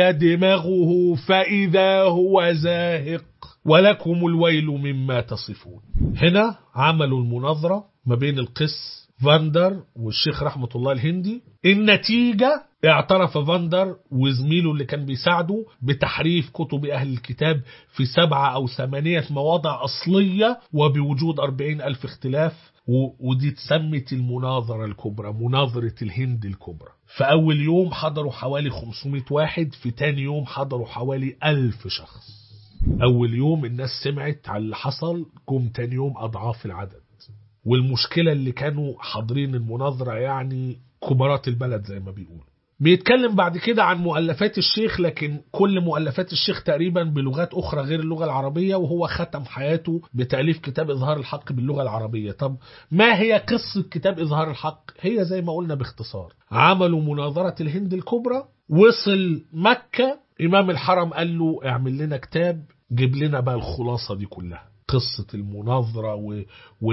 فيدمغه فإذا هو زاهق ولكم الويل مما تصفون هنا عملوا المناظرة ما بين القس فاندر والشيخ رحمة الله الهندي النتيجة اعترف فاندر وزميله اللي كان بيساعده بتحريف كتب أهل الكتاب في سبعة أو ثمانية مواضع أصلية وبوجود أربعين ألف اختلاف ودي اتسمت المناظرة الكبرى مناظرة الهند الكبرى في أول يوم حضروا حوالي 500 واحد في تاني يوم حضروا حوالي ألف شخص أول يوم الناس سمعت على اللي حصل جم تاني يوم أضعاف العدد والمشكلة اللي كانوا حاضرين المناظرة يعني كبارات البلد زي ما بيقول بيتكلم بعد كده عن مؤلفات الشيخ لكن كل مؤلفات الشيخ تقريبا بلغات أخرى غير اللغة العربية وهو ختم حياته بتأليف كتاب إظهار الحق باللغة العربية طب ما هي قصة كتاب إظهار الحق هي زي ما قلنا باختصار عملوا مناظرة الهند الكبرى وصل مكة إمام الحرم قال له اعمل لنا كتاب جيب لنا بقى الخلاصة دي كلها قصة المناظرة و...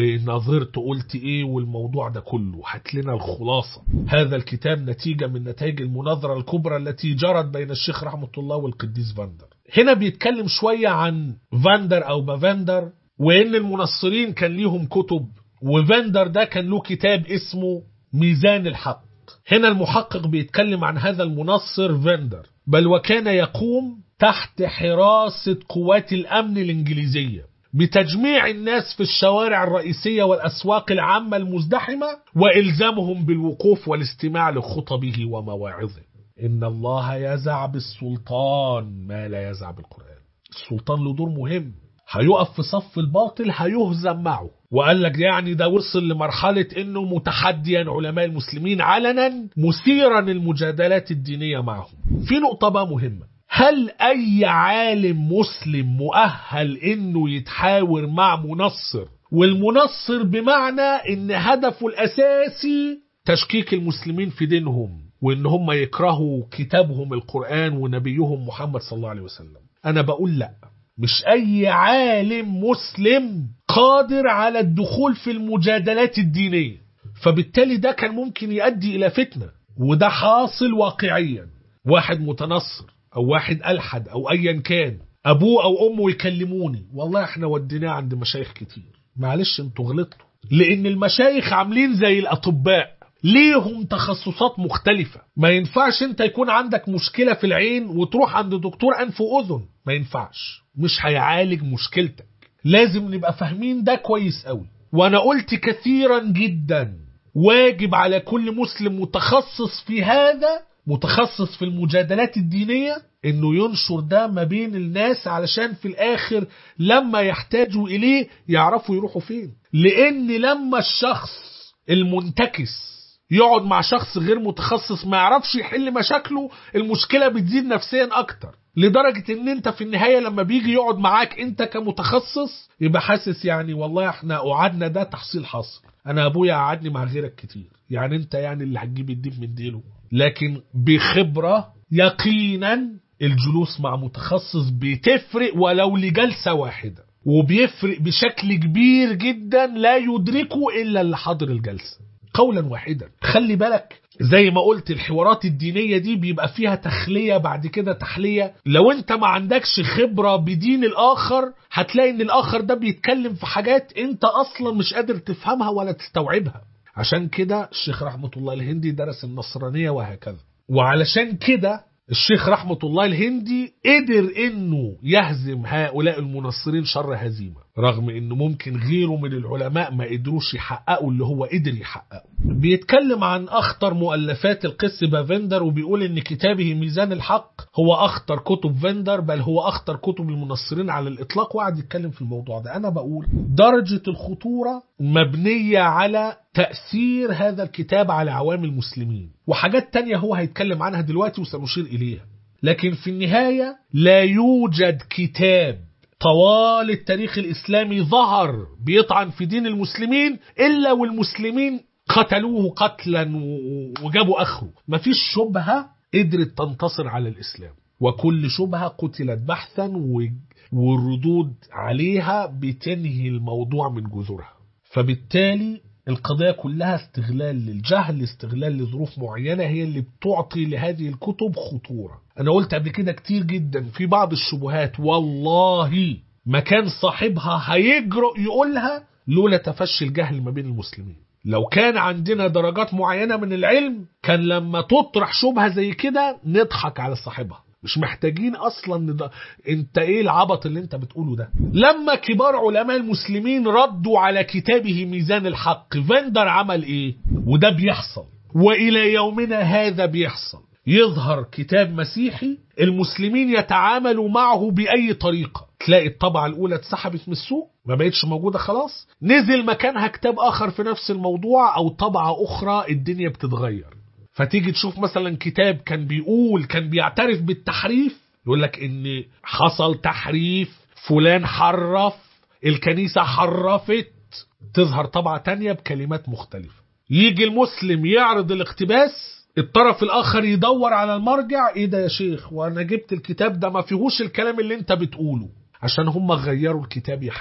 ونظرت قلت ايه والموضوع ده كله هات لنا الخلاصة هذا الكتاب نتيجة من نتائج المناظرة الكبرى التي جرت بين الشيخ رحمة الله والقديس فاندر هنا بيتكلم شوية عن فاندر او بافاندر وان المنصرين كان ليهم كتب وفاندر ده كان له كتاب اسمه ميزان الحق هنا المحقق بيتكلم عن هذا المنصر فاندر بل وكان يقوم تحت حراسة قوات الأمن الإنجليزية بتجميع الناس في الشوارع الرئيسية والأسواق العامة المزدحمة وإلزامهم بالوقوف والاستماع لخطبه ومواعظه إن الله يزع بالسلطان ما لا يزع بالقرآن السلطان له دور مهم هيقف في صف الباطل هيهزم معه وقال لك يعني ده وصل لمرحلة انه متحديا علماء المسلمين علنا مثيرا المجادلات الدينية معهم في نقطة بقى مهمة هل اي عالم مسلم مؤهل انه يتحاور مع منصر والمنصر بمعنى ان هدفه الاساسي تشكيك المسلمين في دينهم وان هم يكرهوا كتابهم القرآن ونبيهم محمد صلى الله عليه وسلم انا بقول لا مش اي عالم مسلم قادر على الدخول في المجادلات الدينية فبالتالي ده كان ممكن يؤدي الى فتنة وده حاصل واقعيا واحد متنصر او واحد الحد او ايا كان ابوه او امه يكلموني والله احنا وديناه عند مشايخ كتير معلش انتوا غلطتوا لان المشايخ عاملين زي الاطباء ليهم تخصصات مختلفة ما ينفعش انت يكون عندك مشكلة في العين وتروح عند دكتور انف واذن ما ينفعش مش هيعالج مشكلتك لازم نبقى فاهمين ده كويس قوي وانا قلت كثيرا جدا واجب على كل مسلم متخصص في هذا متخصص في المجادلات الدينية انه ينشر ده ما بين الناس علشان في الاخر لما يحتاجوا اليه يعرفوا يروحوا فين لان لما الشخص المنتكس يقعد مع شخص غير متخصص ما يعرفش يحل مشاكله المشكلة بتزيد نفسيا اكتر لدرجة ان انت في النهاية لما بيجي يقعد معاك انت كمتخصص يبقى حاسس يعني والله احنا قعدنا ده تحصيل حاصل انا ابويا قعدني مع غيرك كتير يعني انت يعني اللي هتجيب الدين من ديله لكن بخبرة يقينا الجلوس مع متخصص بتفرق ولو لجلسة واحدة وبيفرق بشكل كبير جدا لا يدركه الا اللي حاضر الجلسة قولا واحدا خلي بالك زي ما قلت الحوارات الدينية دي بيبقى فيها تخلية بعد كده تحلية لو انت ما عندكش خبرة بدين الاخر هتلاقي ان الاخر ده بيتكلم في حاجات انت اصلا مش قادر تفهمها ولا تستوعبها عشان كده الشيخ رحمة الله الهندي درس النصرانية وهكذا وعلشان كده الشيخ رحمة الله الهندي قدر انه يهزم هؤلاء المنصرين شر هزيمة رغم انه ممكن غيره من العلماء ما قدروش يحققوا اللي هو قدر يحققه بيتكلم عن اخطر مؤلفات القس بافندر وبيقول ان كتابه ميزان الحق هو اخطر كتب فندر بل هو اخطر كتب المنصرين على الاطلاق وقعد يتكلم في الموضوع ده انا بقول درجة الخطورة مبنية على تأثير هذا الكتاب على عوام المسلمين وحاجات تانية هو هيتكلم عنها دلوقتي وسنشير إليها لكن في النهاية لا يوجد كتاب طوال التاريخ الإسلامي ظهر بيطعن في دين المسلمين إلا والمسلمين قتلوه قتلا وجابوا آخره مفيش شبهة قدرت تنتصر على الإسلام وكل شبهة قتلت بحثا والردود عليها بتنهي الموضوع من جذورها فبالتالي القضية كلها استغلال للجهل استغلال لظروف معينة هي اللي بتعطي لهذه الكتب خطورة أنا قلت قبل كده كتير جدا في بعض الشبهات والله ما كان صاحبها هيجرؤ يقولها لولا تفشي الجهل ما بين المسلمين لو كان عندنا درجات معينة من العلم كان لما تطرح شبهة زي كده نضحك على صاحبها مش محتاجين اصلا ند... انت ايه العبط اللي انت بتقوله ده لما كبار علماء المسلمين ردوا على كتابه ميزان الحق فاندر عمل ايه وده بيحصل والى يومنا هذا بيحصل يظهر كتاب مسيحي المسلمين يتعاملوا معه باي طريقه تلاقي الطبعه الاولى اتسحبت من السوق ما بقتش موجوده خلاص نزل مكانها كتاب اخر في نفس الموضوع او طبعه اخرى الدنيا بتتغير فتيجي تشوف مثلا كتاب كان بيقول كان بيعترف بالتحريف يقول لك ان حصل تحريف فلان حرف الكنيسة حرفت تظهر طبعة تانية بكلمات مختلفة يجي المسلم يعرض الاقتباس الطرف الاخر يدور على المرجع ايه ده يا شيخ وانا جبت الكتاب ده ما فيهوش الكلام اللي انت بتقوله عشان هم غيروا الكتاب يا حبيبي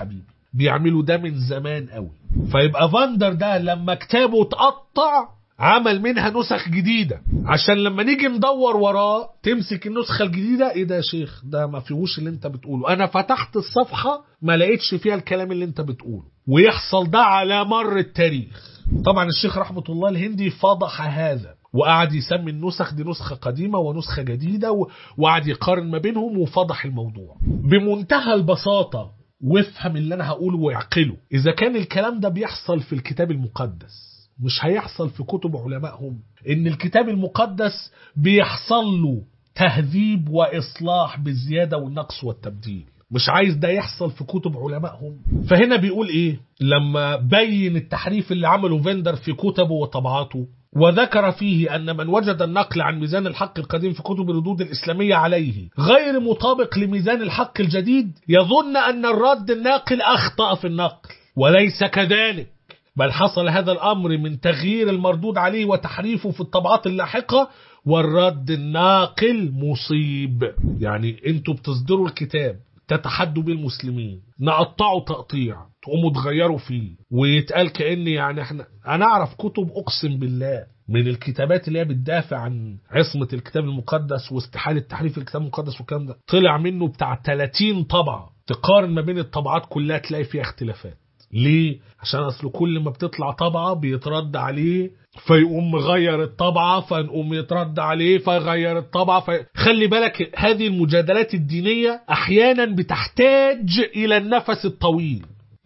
بيعملوا ده من زمان قوي فيبقى فاندر ده لما كتابه اتقطع عمل منها نسخ جديدة عشان لما نيجي ندور وراه تمسك النسخة الجديدة ايه ده يا شيخ ده ما فيهوش اللي انت بتقوله انا فتحت الصفحة ما لقيتش فيها الكلام اللي انت بتقوله ويحصل ده على مر التاريخ طبعا الشيخ رحمة الله الهندي فضح هذا وقعد يسمي النسخ دي نسخة قديمة ونسخة جديدة و- وقعد يقارن ما بينهم وفضح الموضوع بمنتهى البساطة وافهم اللي انا هقوله واعقله اذا كان الكلام ده بيحصل في الكتاب المقدس مش هيحصل في كتب علمائهم ان الكتاب المقدس بيحصل له تهذيب واصلاح بالزياده والنقص والتبديل مش عايز ده يحصل في كتب علمائهم فهنا بيقول ايه لما بين التحريف اللي عمله فيندر في كتبه وطبعاته وذكر فيه أن من وجد النقل عن ميزان الحق القديم في كتب الردود الإسلامية عليه غير مطابق لميزان الحق الجديد يظن أن الرد الناقل أخطأ في النقل وليس كذلك بل حصل هذا الأمر من تغيير المردود عليه وتحريفه في الطبعات اللاحقة والرد الناقل مصيب يعني انتوا بتصدروا الكتاب تتحدوا بيه المسلمين نقطعه تقطيع تقوموا تغيروا فيه ويتقال كأن يعني احنا انا اعرف كتب اقسم بالله من الكتابات اللي هي بتدافع عن عصمة الكتاب المقدس واستحالة تحريف الكتاب المقدس والكلام ده طلع منه بتاع 30 طبعة تقارن ما بين الطبعات كلها تلاقي فيها اختلافات ليه؟ عشان اصل كل ما بتطلع طبعة بيترد عليه فيقوم مغير الطبعة فنقوم يترد عليه فيغير الطبعة في... خلي بالك هذه المجادلات الدينية احيانا بتحتاج الى النفس الطويل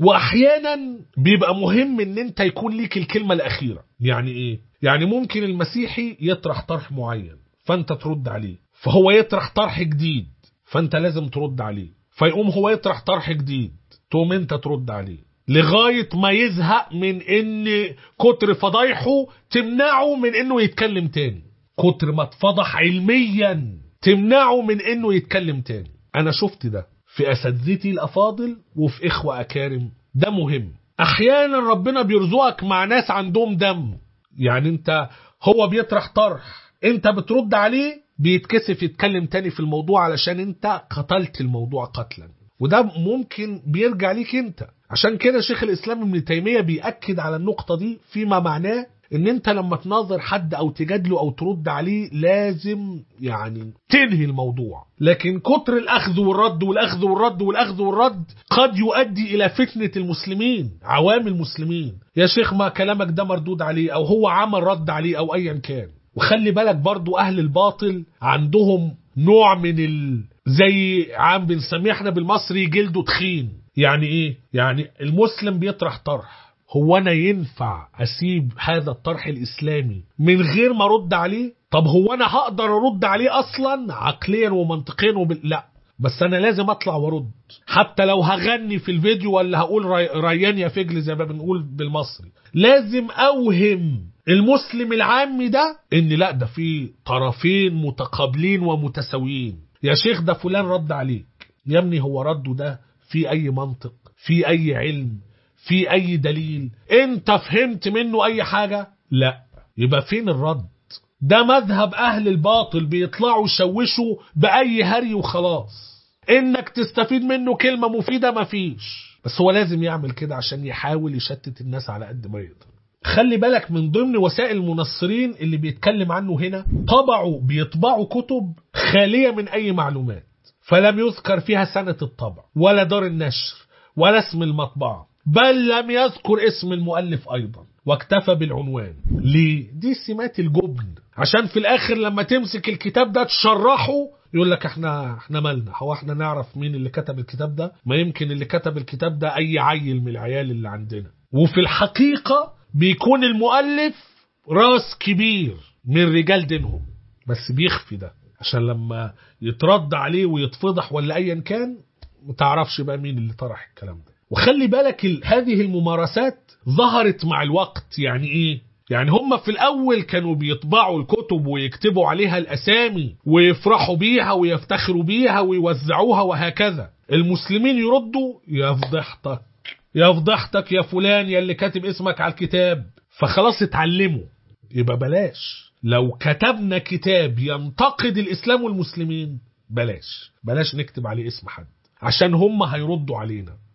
واحيانا بيبقى مهم ان انت يكون ليك الكلمة الاخيرة يعني ايه؟ يعني ممكن المسيحي يطرح طرح معين فانت ترد عليه فهو يطرح طرح جديد فانت لازم ترد عليه فيقوم هو يطرح طرح جديد تقوم انت ترد عليه لغاية ما يزهق من ان كتر فضايحه تمنعه من انه يتكلم تاني كتر ما اتفضح علميا تمنعه من انه يتكلم تاني انا شفت ده في اساتذتي الافاضل وفي اخوة اكارم ده مهم احيانا ربنا بيرزقك مع ناس عندهم دم يعني انت هو بيطرح طرح انت بترد عليه بيتكسف يتكلم تاني في الموضوع علشان انت قتلت الموضوع قتلا وده ممكن بيرجع ليك انت عشان كده شيخ الاسلام ابن تيميه بياكد على النقطه دي فيما معناه ان انت لما تناظر حد او تجادله او ترد عليه لازم يعني تنهي الموضوع لكن كتر الاخذ والرد والاخذ والرد والاخذ والرد قد يؤدي الى فتنه المسلمين عوام المسلمين يا شيخ ما كلامك ده مردود عليه او هو عمل رد عليه او ايا كان وخلي بالك برضو اهل الباطل عندهم نوع من ال... زي عام بنسميه احنا بالمصري جلده تخين يعني ايه يعني المسلم بيطرح طرح هو انا ينفع اسيب هذا الطرح الاسلامي من غير ما ارد عليه طب هو انا هقدر ارد عليه اصلا عقليا ومنطقيا وبال... لا بس انا لازم اطلع وارد حتى لو هغني في الفيديو ولا هقول ري... ريان يا فجل زي ما بنقول بالمصري لازم اوهم المسلم العامي ده ان لا ده في طرفين متقابلين ومتساويين يا شيخ ده فلان رد عليك يا ابني هو رده ده في اي منطق في اي علم في اي دليل انت فهمت منه اي حاجة لا يبقى فين الرد ده مذهب اهل الباطل بيطلعوا يشوشوا باي هري وخلاص انك تستفيد منه كلمة مفيدة مفيش بس هو لازم يعمل كده عشان يحاول يشتت الناس على قد ما يقدر خلي بالك من ضمن وسائل المنصرين اللي بيتكلم عنه هنا طبعوا بيطبعوا كتب خالية من أي معلومات فلم يذكر فيها سنة الطبع ولا دار النشر ولا اسم المطبعة بل لم يذكر اسم المؤلف أيضا واكتفى بالعنوان ليه؟ دي سمات الجبن عشان في الآخر لما تمسك الكتاب ده تشرحه يقول لك احنا احنا مالنا هو احنا نعرف مين اللي كتب الكتاب ده ما يمكن اللي كتب الكتاب ده اي عيل من العيال اللي عندنا وفي الحقيقة بيكون المؤلف راس كبير من رجال دينهم بس بيخفي ده عشان لما يترد عليه ويتفضح ولا ايا كان ما تعرفش بقى مين اللي طرح الكلام ده وخلي بالك ال- هذه الممارسات ظهرت مع الوقت يعني ايه يعني هم في الاول كانوا بيطبعوا الكتب ويكتبوا عليها الاسامي ويفرحوا بيها ويفتخروا بيها ويوزعوها وهكذا المسلمين يردوا يا فضحتك يا فضحتك يا فلان يا اللي كاتب اسمك على الكتاب فخلاص اتعلموا يبقى بلاش لو كتبنا كتاب ينتقد الاسلام والمسلمين بلاش بلاش نكتب عليه اسم حد عشان هم هيردوا علينا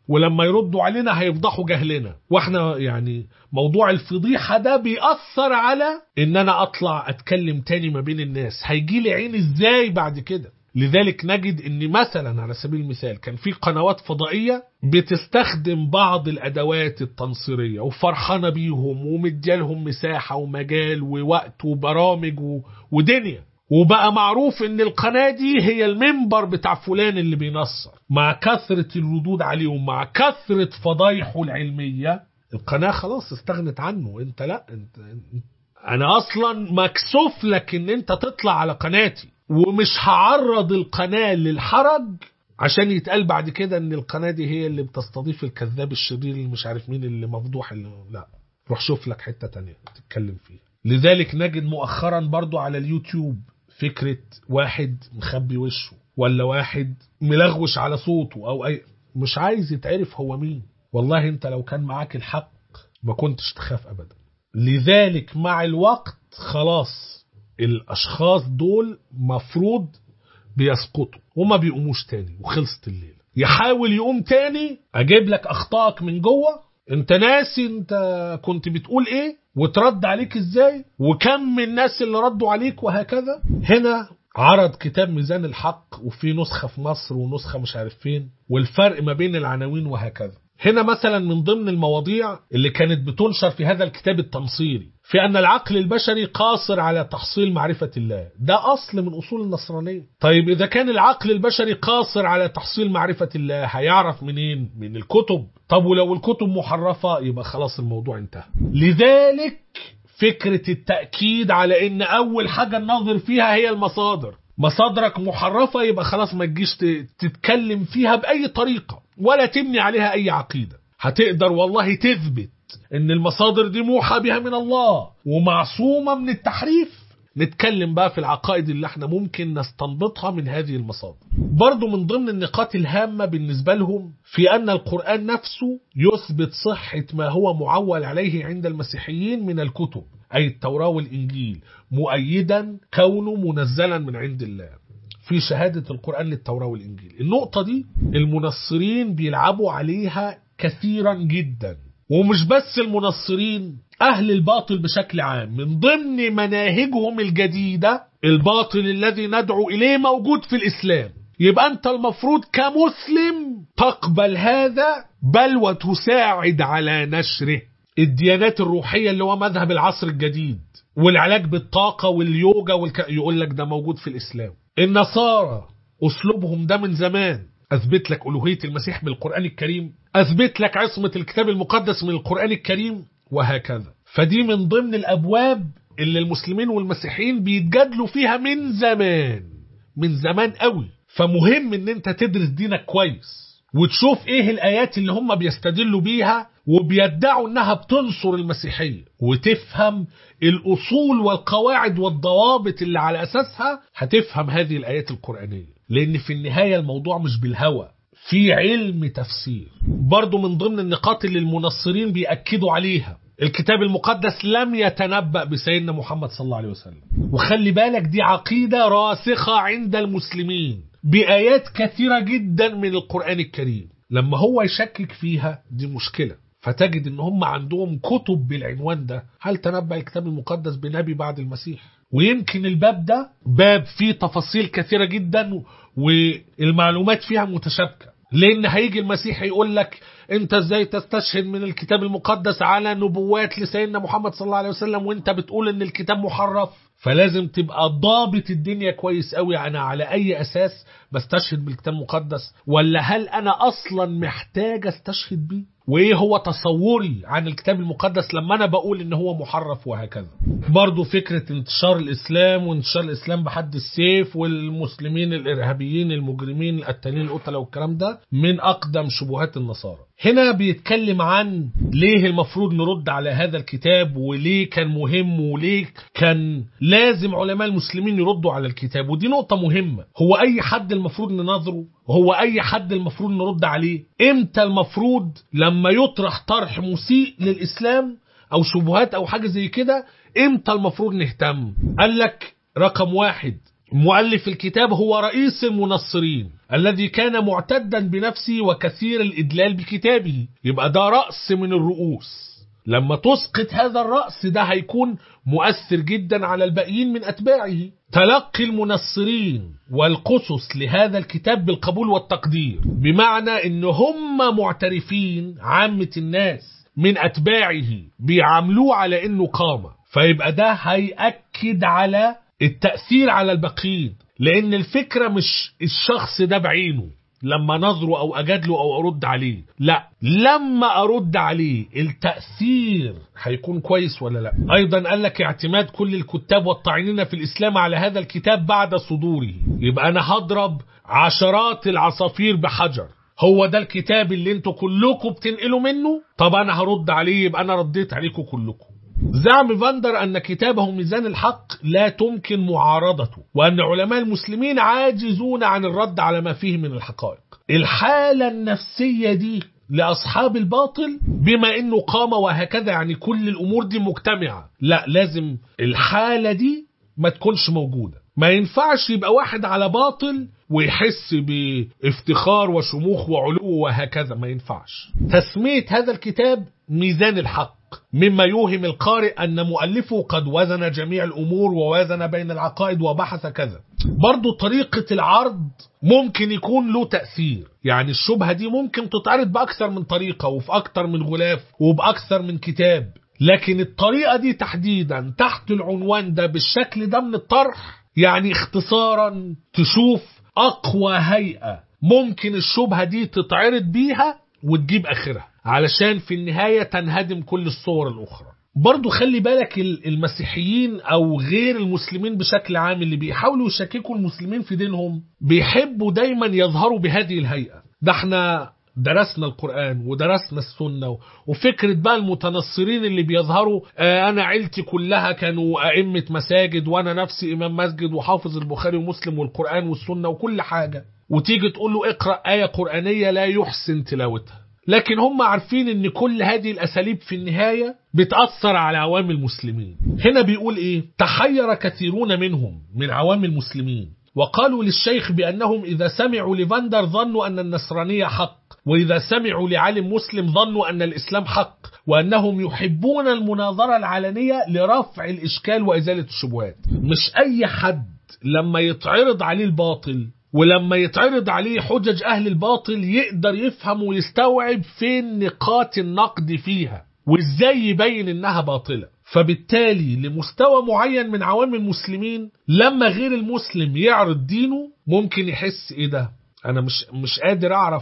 ولما يردوا علينا هيفضحوا جهلنا واحنا يعني موضوع الفضيحة ده بيأثر على ان انا اطلع اتكلم تاني ما بين الناس هيجي لي عين ازاي بعد كده لذلك نجد ان مثلا على سبيل المثال كان في قنوات فضائية بتستخدم بعض الادوات التنصيرية وفرحانة بيهم ومديالهم مساحة ومجال ووقت وبرامج و... ودنيا وبقى معروف ان القناة دي هي المنبر بتاع فلان اللي بينصر مع كثرة الردود عليه ومع كثرة فضايحه العلمية القناة خلاص استغنت عنه انت لا انت, انت انا اصلا مكسوف لك ان انت تطلع على قناتي ومش هعرض القناة للحرج عشان يتقال بعد كده ان القناة دي هي اللي بتستضيف الكذاب الشرير اللي مش عارف مين اللي مفضوح اللي لا روح شوف لك حتة تانية تتكلم فيها لذلك نجد مؤخرا برضو على اليوتيوب فكرة واحد مخبي وشه ولا واحد ملغوش على صوته او اي مش عايز يتعرف هو مين والله انت لو كان معاك الحق ما كنتش تخاف ابدا لذلك مع الوقت خلاص الاشخاص دول مفروض بيسقطوا وما بيقوموش تاني وخلصت الليله يحاول يقوم تاني اجيب لك اخطائك من جوه انت ناسي انت كنت بتقول ايه وترد عليك ازاي وكم من الناس اللي ردوا عليك وهكذا هنا عرض كتاب ميزان الحق وفي نسخة في مصر ونسخة مش عارف فين والفرق ما بين العناوين وهكذا هنا مثلا من ضمن المواضيع اللي كانت بتنشر في هذا الكتاب التنصيري في أن العقل البشري قاصر على تحصيل معرفة الله ده أصل من أصول النصرانية طيب إذا كان العقل البشري قاصر على تحصيل معرفة الله هيعرف منين من الكتب طب ولو الكتب محرفة يبقى خلاص الموضوع انتهى لذلك فكرة التأكيد على ان اول حاجة الناظر فيها هي المصادر مصادرك محرفة يبقى خلاص ما تجيش تتكلم فيها بأي طريقة ولا تبني عليها أي عقيدة هتقدر والله تثبت ان المصادر دي موحى بها من الله ومعصومة من التحريف نتكلم بقى في العقائد اللي احنا ممكن نستنبطها من هذه المصادر برضو من ضمن النقاط الهامة بالنسبة لهم في أن القرآن نفسه يثبت صحة ما هو معول عليه عند المسيحيين من الكتب أي التوراة والإنجيل مؤيدا كونه منزلا من عند الله في شهادة القرآن للتوراة والإنجيل النقطة دي المنصرين بيلعبوا عليها كثيرا جدا ومش بس المنصرين أهل الباطل بشكل عام من ضمن مناهجهم الجديدة الباطل الذي ندعو إليه موجود في الإسلام يبقى أنت المفروض كمسلم تقبل هذا بل وتساعد على نشره الديانات الروحية اللي هو مذهب العصر الجديد والعلاج بالطاقة واليوجا والك... يقول لك ده موجود في الإسلام النصارى أسلوبهم ده من زمان أثبت لك ألوهية المسيح بالقرآن الكريم أثبت لك عصمة الكتاب المقدس من القرآن الكريم وهكذا فدي من ضمن الأبواب اللي المسلمين والمسيحيين بيتجادلوا فيها من زمان من زمان قوي فمهم ان انت تدرس دينك كويس وتشوف ايه الايات اللي هم بيستدلوا بيها وبيدعوا انها بتنصر المسيحية وتفهم الاصول والقواعد والضوابط اللي على اساسها هتفهم هذه الايات القرآنية لان في النهاية الموضوع مش بالهوى في علم تفسير برضو من ضمن النقاط اللي المنصرين بيأكدوا عليها الكتاب المقدس لم يتنبأ بسيدنا محمد صلى الله عليه وسلم وخلي بالك دي عقيدة راسخة عند المسلمين بآيات كثيرة جدا من القرآن الكريم لما هو يشكك فيها دي مشكلة فتجد ان هم عندهم كتب بالعنوان ده هل تنبأ الكتاب المقدس بنبي بعد المسيح ويمكن الباب ده باب فيه تفاصيل كثيرة جدا والمعلومات فيها متشابكة لان هيجي المسيح يقول لك انت ازاي تستشهد من الكتاب المقدس على نبوات لسيدنا محمد صلى الله عليه وسلم وانت بتقول ان الكتاب محرف فلازم تبقى ضابط الدنيا كويس قوي انا على اي اساس بستشهد بالكتاب المقدس ولا هل انا اصلا محتاج استشهد بيه وايه هو تصوري عن الكتاب المقدس لما انا بقول ان هو محرف وهكذا برضو فكرة انتشار الاسلام وانتشار الاسلام بحد السيف والمسلمين الارهابيين المجرمين القتالين القتلة والكلام ده من اقدم شبهات النصارى هنا بيتكلم عن ليه المفروض نرد على هذا الكتاب وليه كان مهم وليه كان لازم علماء المسلمين يردوا على الكتاب ودي نقطة مهمة هو اي حد المفروض نناظره هو اي حد المفروض نرد عليه امتى المفروض لما يطرح طرح مسيء للاسلام او شبهات او حاجة زي كده امتى المفروض نهتم قال لك رقم واحد مؤلف الكتاب هو رئيس المنصرين الذي كان معتدا بنفسه وكثير الإدلال بكتابه يبقى ده رأس من الرؤوس لما تسقط هذا الرأس ده هيكون مؤثر جدا على الباقيين من أتباعه تلقي المنصرين والقصص لهذا الكتاب بالقبول والتقدير بمعنى ان هم معترفين عامة الناس من أتباعه بيعاملوه على انه قامة فيبقى ده هيأكد على التأثير على الباقيين لأن الفكرة مش الشخص ده بعينه لما نظره أو أجادله أو أرد عليه لا لما أرد عليه التأثير هيكون كويس ولا لا أيضا قال لك اعتماد كل الكتاب والطاعنين في الإسلام على هذا الكتاب بعد صدوره يبقى أنا هضرب عشرات العصافير بحجر هو ده الكتاب اللي انتوا كلكم بتنقلوا منه طب انا هرد عليه يبقى انا رديت عليكم كلكم زعم فاندر أن كتابه ميزان الحق لا تمكن معارضته وأن علماء المسلمين عاجزون عن الرد على ما فيه من الحقائق الحالة النفسية دي لأصحاب الباطل بما أنه قام وهكذا يعني كل الأمور دي مجتمعة لا لازم الحالة دي ما تكونش موجودة ما ينفعش يبقى واحد على باطل ويحس بافتخار وشموخ وعلو وهكذا ما ينفعش تسمية هذا الكتاب ميزان الحق مما يوهم القارئ أن مؤلفه قد وزن جميع الأمور ووازن بين العقائد وبحث كذا برضو طريقة العرض ممكن يكون له تأثير يعني الشبهة دي ممكن تتعرض بأكثر من طريقة وفي أكثر من غلاف وبأكثر من كتاب لكن الطريقة دي تحديدا تحت العنوان ده بالشكل ده من الطرح يعني اختصارا تشوف أقوى هيئة ممكن الشبهة دي تتعرض بيها وتجيب آخرها علشان في النهاية تنهدم كل الصور الأخرى برضو خلي بالك المسيحيين أو غير المسلمين بشكل عام اللي بيحاولوا يشككوا المسلمين في دينهم بيحبوا دايما يظهروا بهذه الهيئة ده احنا درسنا القرآن ودرسنا السنة وفكرة بقى المتنصرين اللي بيظهروا آه أنا عيلتي كلها كانوا أئمة مساجد وأنا نفسي إمام مسجد وحافظ البخاري ومسلم والقرآن والسنة وكل حاجة وتيجي تقول له اقرأ آية قرآنية لا يحسن تلاوتها لكن هم عارفين ان كل هذه الاساليب في النهاية بتأثر على عوام المسلمين هنا بيقول ايه تحير كثيرون منهم من عوام المسلمين وقالوا للشيخ بأنهم إذا سمعوا لفاندر ظنوا أن النصرانية حق وإذا سمعوا لعالم مسلم ظنوا أن الإسلام حق وأنهم يحبون المناظرة العلنية لرفع الإشكال وإزالة الشبهات مش أي حد لما يتعرض عليه الباطل ولما يتعرض عليه حجج أهل الباطل يقدر يفهم ويستوعب فين نقاط النقد فيها وإزاي يبين إنها باطلة فبالتالي لمستوى معين من عوام المسلمين لما غير المسلم يعرض دينه ممكن يحس ايه ده انا مش مش قادر اعرف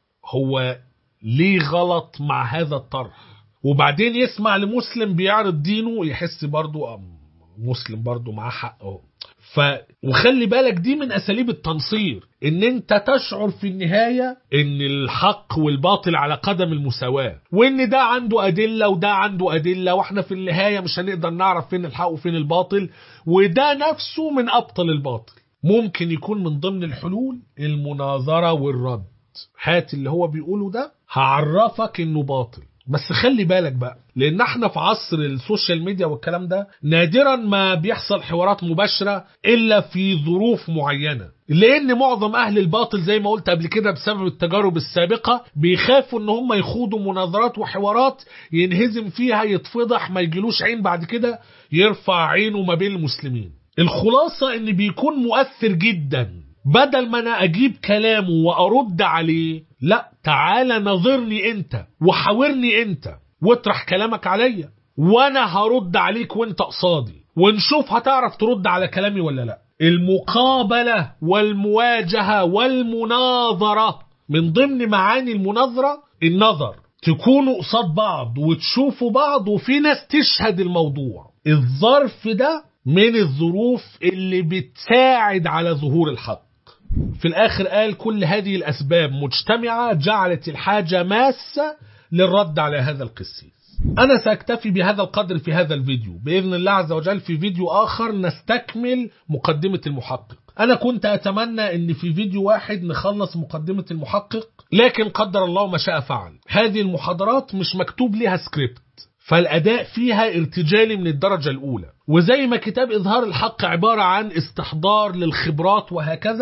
هو ليه غلط مع هذا الطرح وبعدين يسمع لمسلم بيعرض دينه يحس برضو مسلم برضو معاه حق اهو ف وخلي بالك دي من اساليب التنصير ان انت تشعر في النهايه ان الحق والباطل على قدم المساواه وان ده عنده ادله وده عنده ادله واحنا في النهايه مش هنقدر نعرف فين الحق وفين الباطل وده نفسه من ابطل الباطل ممكن يكون من ضمن الحلول المناظره والرد هات اللي هو بيقوله ده هعرفك انه باطل بس خلي بالك بقى لان احنا في عصر السوشيال ميديا والكلام ده نادرا ما بيحصل حوارات مباشرة الا في ظروف معينة لان معظم اهل الباطل زي ما قلت قبل كده بسبب التجارب السابقة بيخافوا ان هم يخوضوا مناظرات وحوارات ينهزم فيها يتفضح ما يجيلوش عين بعد كده يرفع عينه ما بين المسلمين الخلاصة ان بيكون مؤثر جدا بدل ما انا اجيب كلامه وارد عليه لا تعالى نظرني انت وحاورني انت واطرح كلامك عليا وانا هرد عليك وانت قصادي ونشوف هتعرف ترد على كلامي ولا لا المقابلة والمواجهة والمناظرة من ضمن معاني المناظرة النظر تكونوا قصاد بعض وتشوفوا بعض وفي ناس تشهد الموضوع الظرف ده من الظروف اللي بتساعد على ظهور الحق في الآخر قال كل هذه الأسباب مجتمعة جعلت الحاجة ماسة للرد على هذا القسيس أنا سأكتفي بهذا القدر في هذا الفيديو بإذن الله عز وجل في فيديو آخر نستكمل مقدمة المحقق أنا كنت أتمنى أن في فيديو واحد نخلص مقدمة المحقق لكن قدر الله ما شاء فعل هذه المحاضرات مش مكتوب لها سكريبت فالأداء فيها ارتجالي من الدرجة الأولى وزي ما كتاب إظهار الحق عبارة عن استحضار للخبرات وهكذا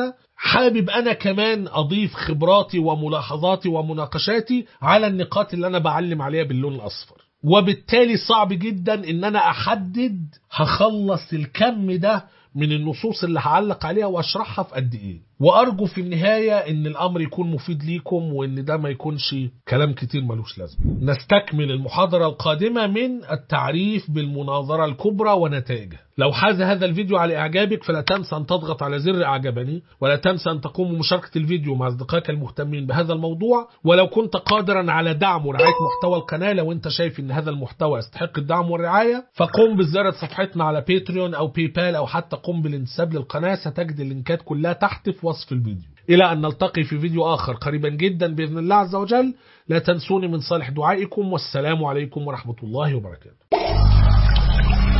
حابب أنا كمان أضيف خبراتي وملاحظاتي ومناقشاتي على النقاط اللي أنا بعلم عليها باللون الأصفر وبالتالي صعب جدا ان انا احدد هخلص الكم ده من النصوص اللي هعلق عليها واشرحها في قد ايه وارجو في النهاية ان الامر يكون مفيد ليكم وان ده ما يكونش كلام كتير ملوش لازمة نستكمل المحاضرة القادمة من التعريف بالمناظرة الكبرى ونتائجها لو حاز هذا الفيديو على اعجابك فلا تنسى ان تضغط على زر اعجبني ولا تنسى ان تقوم بمشاركة الفيديو مع اصدقائك المهتمين بهذا الموضوع ولو كنت قادرا على دعم ورعاية محتوى القناة لو انت شايف ان هذا المحتوى يستحق الدعم والرعاية فقم بزيارة صفحتنا على باتريون او باي بال او حتى قم بالانتساب للقناة ستجد اللينكات كلها تحت في وصف الفيديو إلى أن نلتقي في فيديو آخر قريبا جدا بإذن الله عز وجل لا تنسوني من صالح دعائكم والسلام عليكم ورحمة الله وبركاته